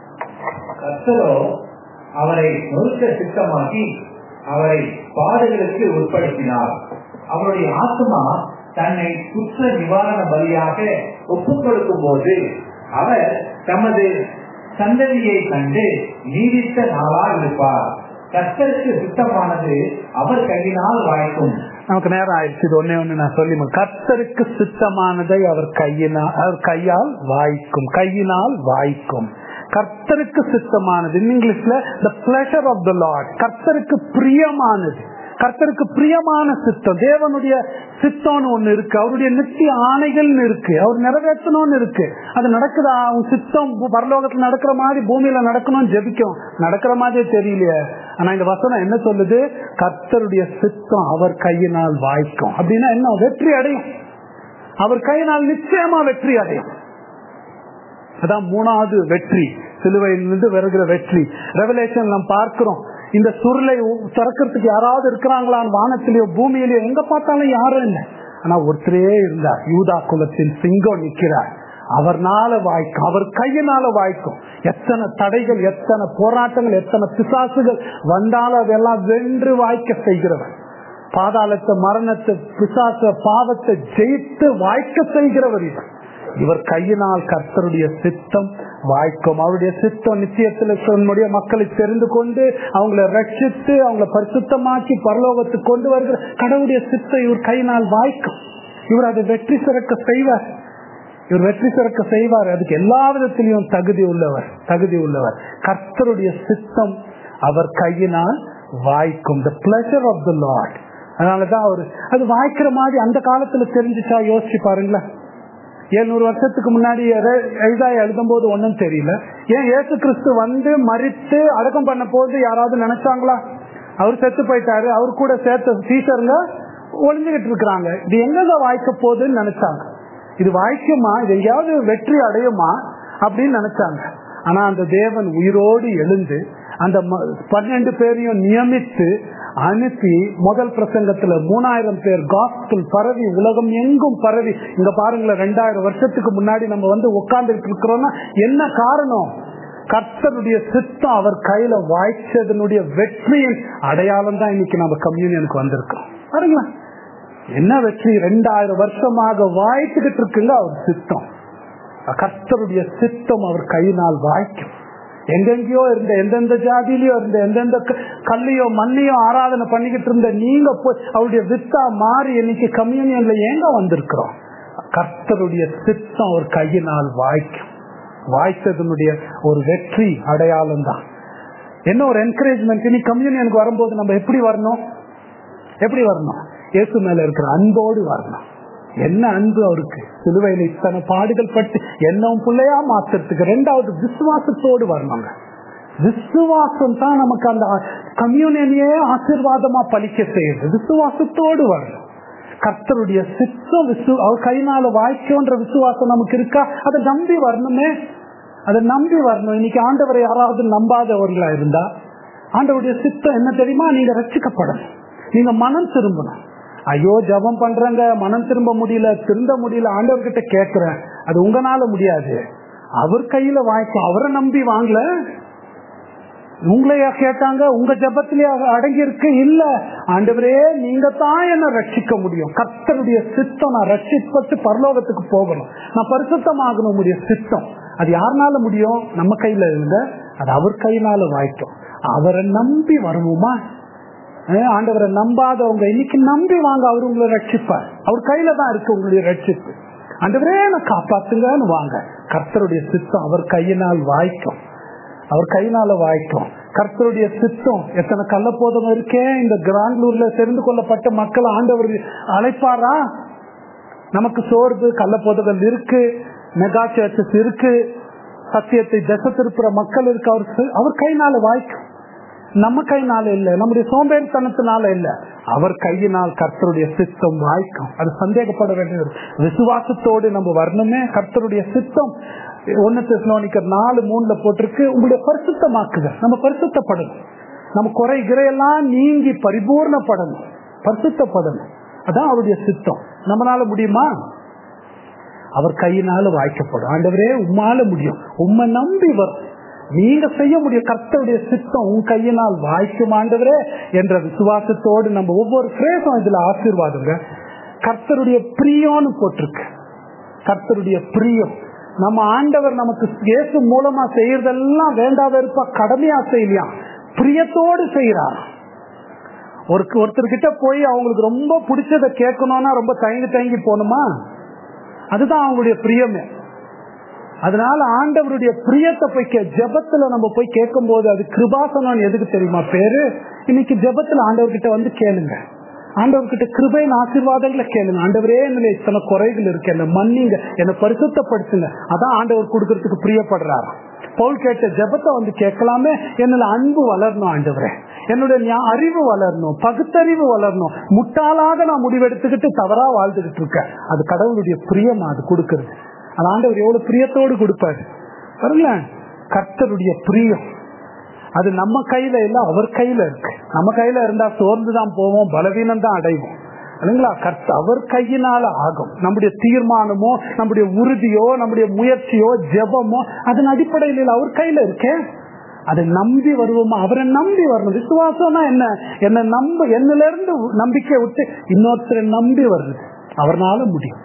கர்த்தரோ அவரை நொறுக்க சித்தமாக்கி அவரை பாடுகளுக்கு உட்படுத்தினார் அவருடைய ஆத்மா தன்னை குற்ற நிவாரண பலியாக ஒப்புக் கொடுக்கும் போது அவர் தமது சந்ததியை கண்டு நீடித்த நாளா இருப்பார் கர்த்தருக்கு சித்தமானது அவர் கையினால் வாய்க்கும் நமக்கு நேரம் ஆயிடுச்சு இது ஒன்னே ஒண்ணு நான் சொல்லி கர்த்தருக்கு சித்தமானதை அவர் கையினால் அவர் கையால் வாய்க்கும் கையினால் வாய்க்கும் கர்த்தருக்கு சித்தமானது இங்கிலீஷ்ல the pleasure of the Lord கர்த்தருக்கு பிரியமானது கர்த்தருக்கு பிரியமான சித்தம் தேவனுடைய சித்தம்னு ஒண்ணு இருக்கு அவருடைய நித்திய ஆணைகள்னு இருக்கு அவர் நிறைவேற்றணும்னு இருக்கு அது நடக்குதா அவன் சித்தம் பரலோகத்துல நடக்கிற மாதிரி பூமியில நடக்கணும்னு ஜெபிக்கும் நடக்கிற மாதிரியே தெரியலையே ஆனா இந்த வசனம் என்ன சொல்லுது கர்த்தருடைய சித்தம் அவர் கையினால் வாய்க்கும் அப்படின்னா என்ன வெற்றி அடையும் அவர் கையினால் நிச்சயமா வெற்றி அடையும் அதான் மூணாவது வெற்றி சிலுவையிலிருந்து வருகிற வெற்றி ரெவலேஷன் நாம் பார்க்கிறோம் இந்த சுருளை திறக்கிறதுக்கு யாராவது இருக்கிறாங்களான்னு வானத்திலேயோ பூமியிலேயோ எங்க பார்த்தாலும் யாரும் இல்லை ஆனா ஒருத்தரே இருந்தார் யூதா குலத்தின் சிங்கம் நிற்கிறார் அவர்னால வாய்க்கும் அவர் கையினால வாய்க்கும் எத்தனை தடைகள் எத்தனை போராட்டங்கள் எத்தனை பிசாசுகள் வந்தாலும் அதெல்லாம் வென்று வாய்க்க செய்கிறவர் பாதாளத்தை மரணத்தை பிசாச பாவத்தை ஜெயித்து வாய்க்க செய்கிறவர் இவர் இவர் கையினால் கர்த்தருடைய சித்தம் வாய்க்கும் அவருடைய சித்தம் நிச்சயத்தில் நம்முடைய மக்களை தெரிந்து கொண்டு அவங்களை ரட்சித்து அவங்களை பரிசுத்தமாக்கி பரலோகத்துக்கு கொண்டு வருகிற கடவுளுடைய சித்தம் இவர் கையினால் வாய்க்கும் இவர் அதை வெற்றி சிறக்க செய்வார் இவர் வெற்றி சிறக்க செய்வார் அதுக்கு எல்லா விதத்திலையும் தகுதி உள்ளவர் தகுதி உள்ளவர் கர்த்தருடைய சித்தம் அவர் கையினால் வாய்க்கும் the pleasure of the Lord அதனாலதான் அவர் அது வாய்க்கிற மாதிரி அந்த காலத்துல தெரிஞ்சுச்சா யோசிச்சு பாருங்களேன் எழுநூறு வருஷத்துக்கு முன்னாடி எழுதாய் எழுதும் போது ஒன்னும் தெரியல ஏன் ஏசு கிறிஸ்து வந்து மறித்து அடக்கம் பண்ண போது யாராவது நினைச்சாங்களா அவர் செத்து போயிட்டாரு அவர் கூட சேர்த்த டீச்சருங்க ஒளிஞ்சுகிட்டு இருக்கிறாங்க இது எங்க வாய்க்க போகுதுன்னு நினைச்சாங்க இது வாய்க்குமா இது எங்கேயாவது வெற்றி அடையுமா அப்படின்னு நினைச்சாங்க ஆனா அந்த தேவன் உயிரோடு எழுந்து அந்த பன்னெண்டு பேரையும் நியமித்து அனுப்பி முதல் பிரசங்கத்துல மூணாயிரம் பேர் காஸ்பிள் பரவி உலகம் எங்கும் பரவி இங்க பாருங்களேன் ரெண்டாயிரம் வருஷத்துக்கு முன்னாடி நம்ம வந்து உட்கார்ந்துட்டு இருக்கிறோம்னா என்ன காரணம் கர்த்தருடைய சித்தம் அவர் கையில வாய்ச்சதனுடைய வெற்றியின் அடையாளம் தான் இன்னைக்கு நம்ம கம்யூனியனுக்கு வந்திருக்கோம் பாருங்களேன் என்ன வெற்றி ரெண்டாயிரம் வருஷமாக வாய்த்துக்கிட்டு இருக்குங்க அவர் சித்தம் கர்த்தருடைய சித்தம் அவர் கையினால் வாய்க்கும் எங்கெங்கயோ இருந்த எந்தெந்த ஜாதியிலயோ இருந்த எந்தெந்த கல்லையோ மண்ணையோ ஆராதனை பண்ணிக்கிட்டு இருந்த நீங்க போய் அவருடைய வித்தா மாறி இன்னைக்கு கம்யூனியன்ல ஏங்க வந்திருக்கிறோம் கர்த்தருடைய சித்தம் ஒரு கையினால் வாய்க்கும் வாய்த்ததனுடைய ஒரு வெற்றி அடையாளம் தான் என்ன ஒரு என்கரேஜ்மெண்ட் இனி கம்யூனியனுக்கு வரும்போது நம்ம எப்படி வரணும் எப்படி வரணும் இயேசு மேல இருக்கிற அன்போடு வரணும் என்ன அன்பு அவருக்கு சிலுவையில இத்தனை பாடுகள் பட்டு என்னவும் பிள்ளையா மாத்துறதுக்கு ரெண்டாவது விசுவாசத்தோடு வரணுங்க விசுவாசம் தான் நமக்கு அந்த கம்யூனியனையே ஆசீர்வாதமா பலிக்க செய்யுது விசுவாசத்தோடு வரணும் கர்த்தருடைய சித்தம் விசு அவர் கைனால வாய்க்கோன்ற விசுவாசம் நமக்கு இருக்கா அதை நம்பி வரணுமே அதை நம்பி வரணும் இன்னைக்கு ஆண்டவரை யாராவது நம்பாதவர்களா இருந்தா ஆண்டவருடைய சித்தம் என்ன தெரியுமா நீங்க ரட்சிக்கப்படணும் நீங்க மனம் திரும்பணும் ஐயோ ஜபம் பண்றங்க மனம் திரும்ப முடியல திருந்த முடியல ஆண்டவர்கிட்ட கேட்கிறேன் அது உங்களால முடியாது அவர் கையில வாய்க்கும் அவரை நம்பி வாங்கல உங்களையா கேட்டாங்க உங்க ஜபத்திலேயே அடங்கி இருக்கு இல்ல ஆண்டவரே நீங்க தான் என்ன ரட்சிக்க முடியும் கர்த்தருடைய சித்தம் நான் ரட்சிப்பட்டு பரலோகத்துக்கு போகணும் நான் பரிசுத்தமாகணும் முடிய சித்தம் அது யாருனால முடியும் நம்ம கையில இருந்த அது அவர் கையினால வாய்க்கும் அவரை நம்பி வருவோமா ஆண்டவரை நம்பாதவங்க இன்னைக்கு நம்பி வாங்க அவர் உங்களை ரட்சிப்பார் அவர் கையில தான் இருக்கு உங்களுடைய ரட்சிப்பு ஆண்டவரே நான் காப்பாத்துங்கன்னு வாங்க கர்த்தருடைய சித்தம் அவர் கையினால் வாய்க்கும் அவர் கையினால வாய்க்கும் கர்த்தருடைய சித்தம் எத்தனை கள்ளப்போதம் இருக்கே இந்த கிராண்டூர்ல தெரிந்து கொள்ளப்பட்ட மக்கள் ஆண்டவர் அழைப்பாரா நமக்கு சோர்வு கள்ளப்போதங்கள் இருக்கு மெகா சர்ச்சஸ் இருக்கு சத்தியத்தை திசை திருப்புற மக்கள் இருக்கு அவர் அவர் கையினால வாய்க்கும் நம்ம கையினால இல்ல நம்முடைய சோம்பேறித்தனத்தினால இல்ல அவர் கையினால் கர்த்தருடைய சித்தம் வாய்க்கும் அது சந்தேகப்பட வேண்டியது விசுவாசத்தோடு நம்ம வரணுமே கர்த்தருடைய சித்தம் ஒன்னு தெசலோனிக்கர் நாலு மூணுல போட்டிருக்கு உங்களுடைய பரிசுத்தமாக்குங்க நம்ம பரிசுத்தப்படணும் நம்ம குறை கிரையெல்லாம் நீங்கி பரிபூர்ணப்படணும் பரிசுத்தப்படணும் அதான் அவருடைய சித்தம் நம்மளால முடியுமா அவர் கையினால வாய்க்கப்படும் ஆண்டவரே உம்மால முடியும் உண்மை நம்பி வரும் நீங்க செய்ய முடியும் கர்த்தருடைய சித்தம் உன் கையினால் வாய்க்கும் ஆண்டவரே என்ற விசுவாசத்தோடு நம்ம ஒவ்வொரு பிரேசம் இதுல ஆசீர்வாதங்க கர்த்தருடைய பிரியம்னு போட்டிருக்கு கர்த்தருடைய பிரியம் நம்ம ஆண்டவர் நமக்கு இயேசு மூலமா செய்யறதெல்லாம் வேண்டாத இருப்பா கடமையா செய்யலையா பிரியத்தோடு செய்யறார் ஒரு ஒருத்தர்கிட்ட போய் அவங்களுக்கு ரொம்ப பிடிச்சதை கேட்கணும்னா ரொம்ப தயங்கி தயங்கி போகணுமா அதுதான் அவங்களுடைய பிரியமே அதனால ஆண்டவருடைய பிரியத்தை போய் ஜபத்துல நம்ம போய் கேட்கும் போது அது கிருபாசனம் எதுக்கு தெரியுமா பேரு இன்னைக்கு ஜபத்துல ஆண்டவர்கிட்ட வந்து கேளுங்க ஆண்டவர்கிட்ட கிருபையின் ஆசீர்வாதங்களை கேளுங்க ஆண்டவரே என்னுடைய இத்தனை குறைகள் இருக்கு என்ன மன்னிங்க என்னை பரிசுத்தப்படுத்துங்க அதான் ஆண்டவர் கொடுக்கறதுக்கு பிரியப்படுறாரு பவுல் கேட்ட ஜபத்தை வந்து கேட்கலாமே என்னோட அன்பு வளரணும் ஆண்டவரே என்னுடைய அறிவு வளரணும் பகுத்தறிவு வளரணும் முட்டாளாக நான் முடிவெடுத்துக்கிட்டு தவறா வாழ்ந்துகிட்டு இருக்கேன் அது கடவுளுடைய பிரியமா அது கொடுக்கறது அது ஆண்டவர் எவ்வளவு பிரியத்தோடு கொடுப்பாரு பாருங்களேன் கர்த்தருடைய பிரியம் அது நம்ம கையில இல்ல அவர் கையில இருக்கு நம்ம கையில இருந்தா சோர்ந்துதான் போவோம் பலவீனம் தான் அடைவோம் இல்லைங்களா கர்த்த அவர் கையினால ஆகும் நம்முடைய தீர்மானமோ நம்முடைய உறுதியோ நம்முடைய முயற்சியோ ஜெபமோ அதன் அடிப்படையில் அவர் கையில இருக்கேன் அதை நம்பி வருவோமா அவரை நம்பி வரணும் விசுவாசம்னா என்ன என்ன நம்ப என்னல இருந்து நம்பிக்கை விட்டு இன்னொருத்தரை நம்பி வருது அவர்னால முடியும்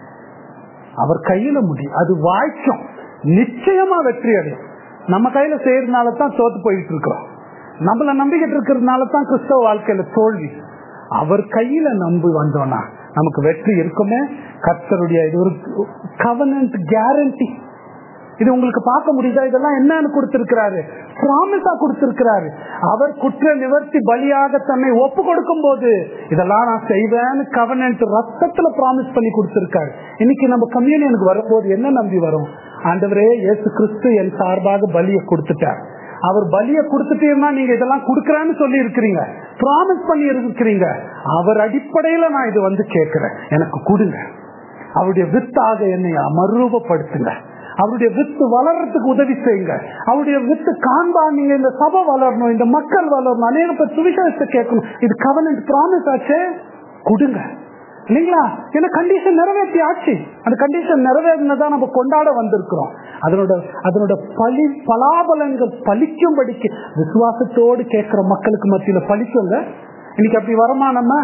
அவர் கையில முடியும் அது வாய்க்கும் நிச்சயமா வெற்றி அடையும் நம்ம கையில செய்யறதுனால தான் தோத்து போயிட்டு இருக்கிறோம் நம்மள நம்பிக்கிட்டு இருக்கிறதுனால தான் கிறிஸ்தவ வாழ்க்கையில தோல்வி அவர் கையில நம்பி வந்தோம்னா நமக்கு வெற்றி இருக்குமே கர்த்தருடைய இது ஒரு கவனன்ட் கேரண்டி இது உங்களுக்கு பார்க்க முடியுதா இதெல்லாம் என்னன்னு கொடுத்திருக்கிறாரு பிராமிஸா கொடுத்திருக்கிறாரு அவர் குற்ற நிவர்த்தி பலியாக தன்னை ஒப்பு கொடுக்கும் போது இதெல்லாம் நான் செய்வேன்னு கவனன்ட் ரத்தத்துல பிராமிஸ் பண்ணி கொடுத்திருக்காரு இன்னைக்கு நம்ம கம்யூனியனுக்கு வரும்போது என்ன நம்பி வரும் ஆண்டவரே இயேசு கிறிஸ்து என் சார்பாக பலியை கொடுத்துட்டார் அவர் பலியை கொடுத்துட்டீங்கன்னா நீங்க இதெல்லாம் கொடுக்கறான்னு சொல்லி இருக்கிறீங்க ப்ராமிஸ் பண்ணி இருக்கிறீங்க அவர் அடிப்படையில நான் இது வந்து கேட்கிறேன் எனக்கு கொடுங்க அவருடைய வித்தாக என்னை மறுரூபப்படுத்துங்க அவருடைய வித்து வளர்றதுக்கு உதவி செய்யுங்க அவருடைய வித்து காண்பா நீங்க இந்த சபை வளரணும் இந்த மக்கள் வளரணும் அநேக பேர் சுவிசேஷத்தை கேட்கணும் இது கவர்னன்ட் ப்ராமிஸ் ஆச்சே கொடுங்க இல்லைங்களா ஏன்னா கண்டிஷன் நிறைவேற்றி ஆச்சு அந்த கண்டிஷன் நிறைவேறினதான் நம்ம கொண்டாட வந்திருக்கிறோம் அதனோட அதனோட பலி பலாபலன்கள் பலிக்கும்படிக்கு விசுவாசத்தோடு கேட்கிற மக்களுக்கு மத்தியில பலிக்குங்க இன்னைக்கு அப்படி வரமா நம்ம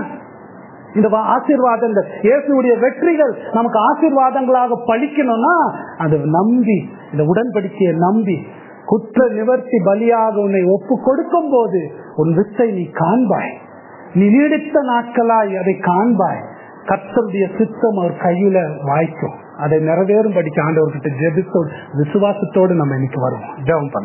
இந்த ஆசீர்வாதங்கள் இயேசுடைய வெற்றிகள் நமக்கு ஆசீர்வாதங்களாக பழிக்கணும்னா அதை நம்பி இந்த உடன்படிக்கையை நம்பி குற்ற நிவர்த்தி பலியாக உன்னை ஒப்பு கொடுக்கும் போது உன் வித்தை நீ காண்பாய் நீ நீடித்த நாட்களாய் அதை காண்பாய் கர்த்தருடைய சித்தம் அவர் கையில வாய்க்கும் அதை நிறைவேறும் படிக்க ஆண்டவர்கிட்ட ஜெபித்தோடு விசுவாசத்தோடு நம்ம இன்னைக்கு வருவோம் ஜெபம் பண்ண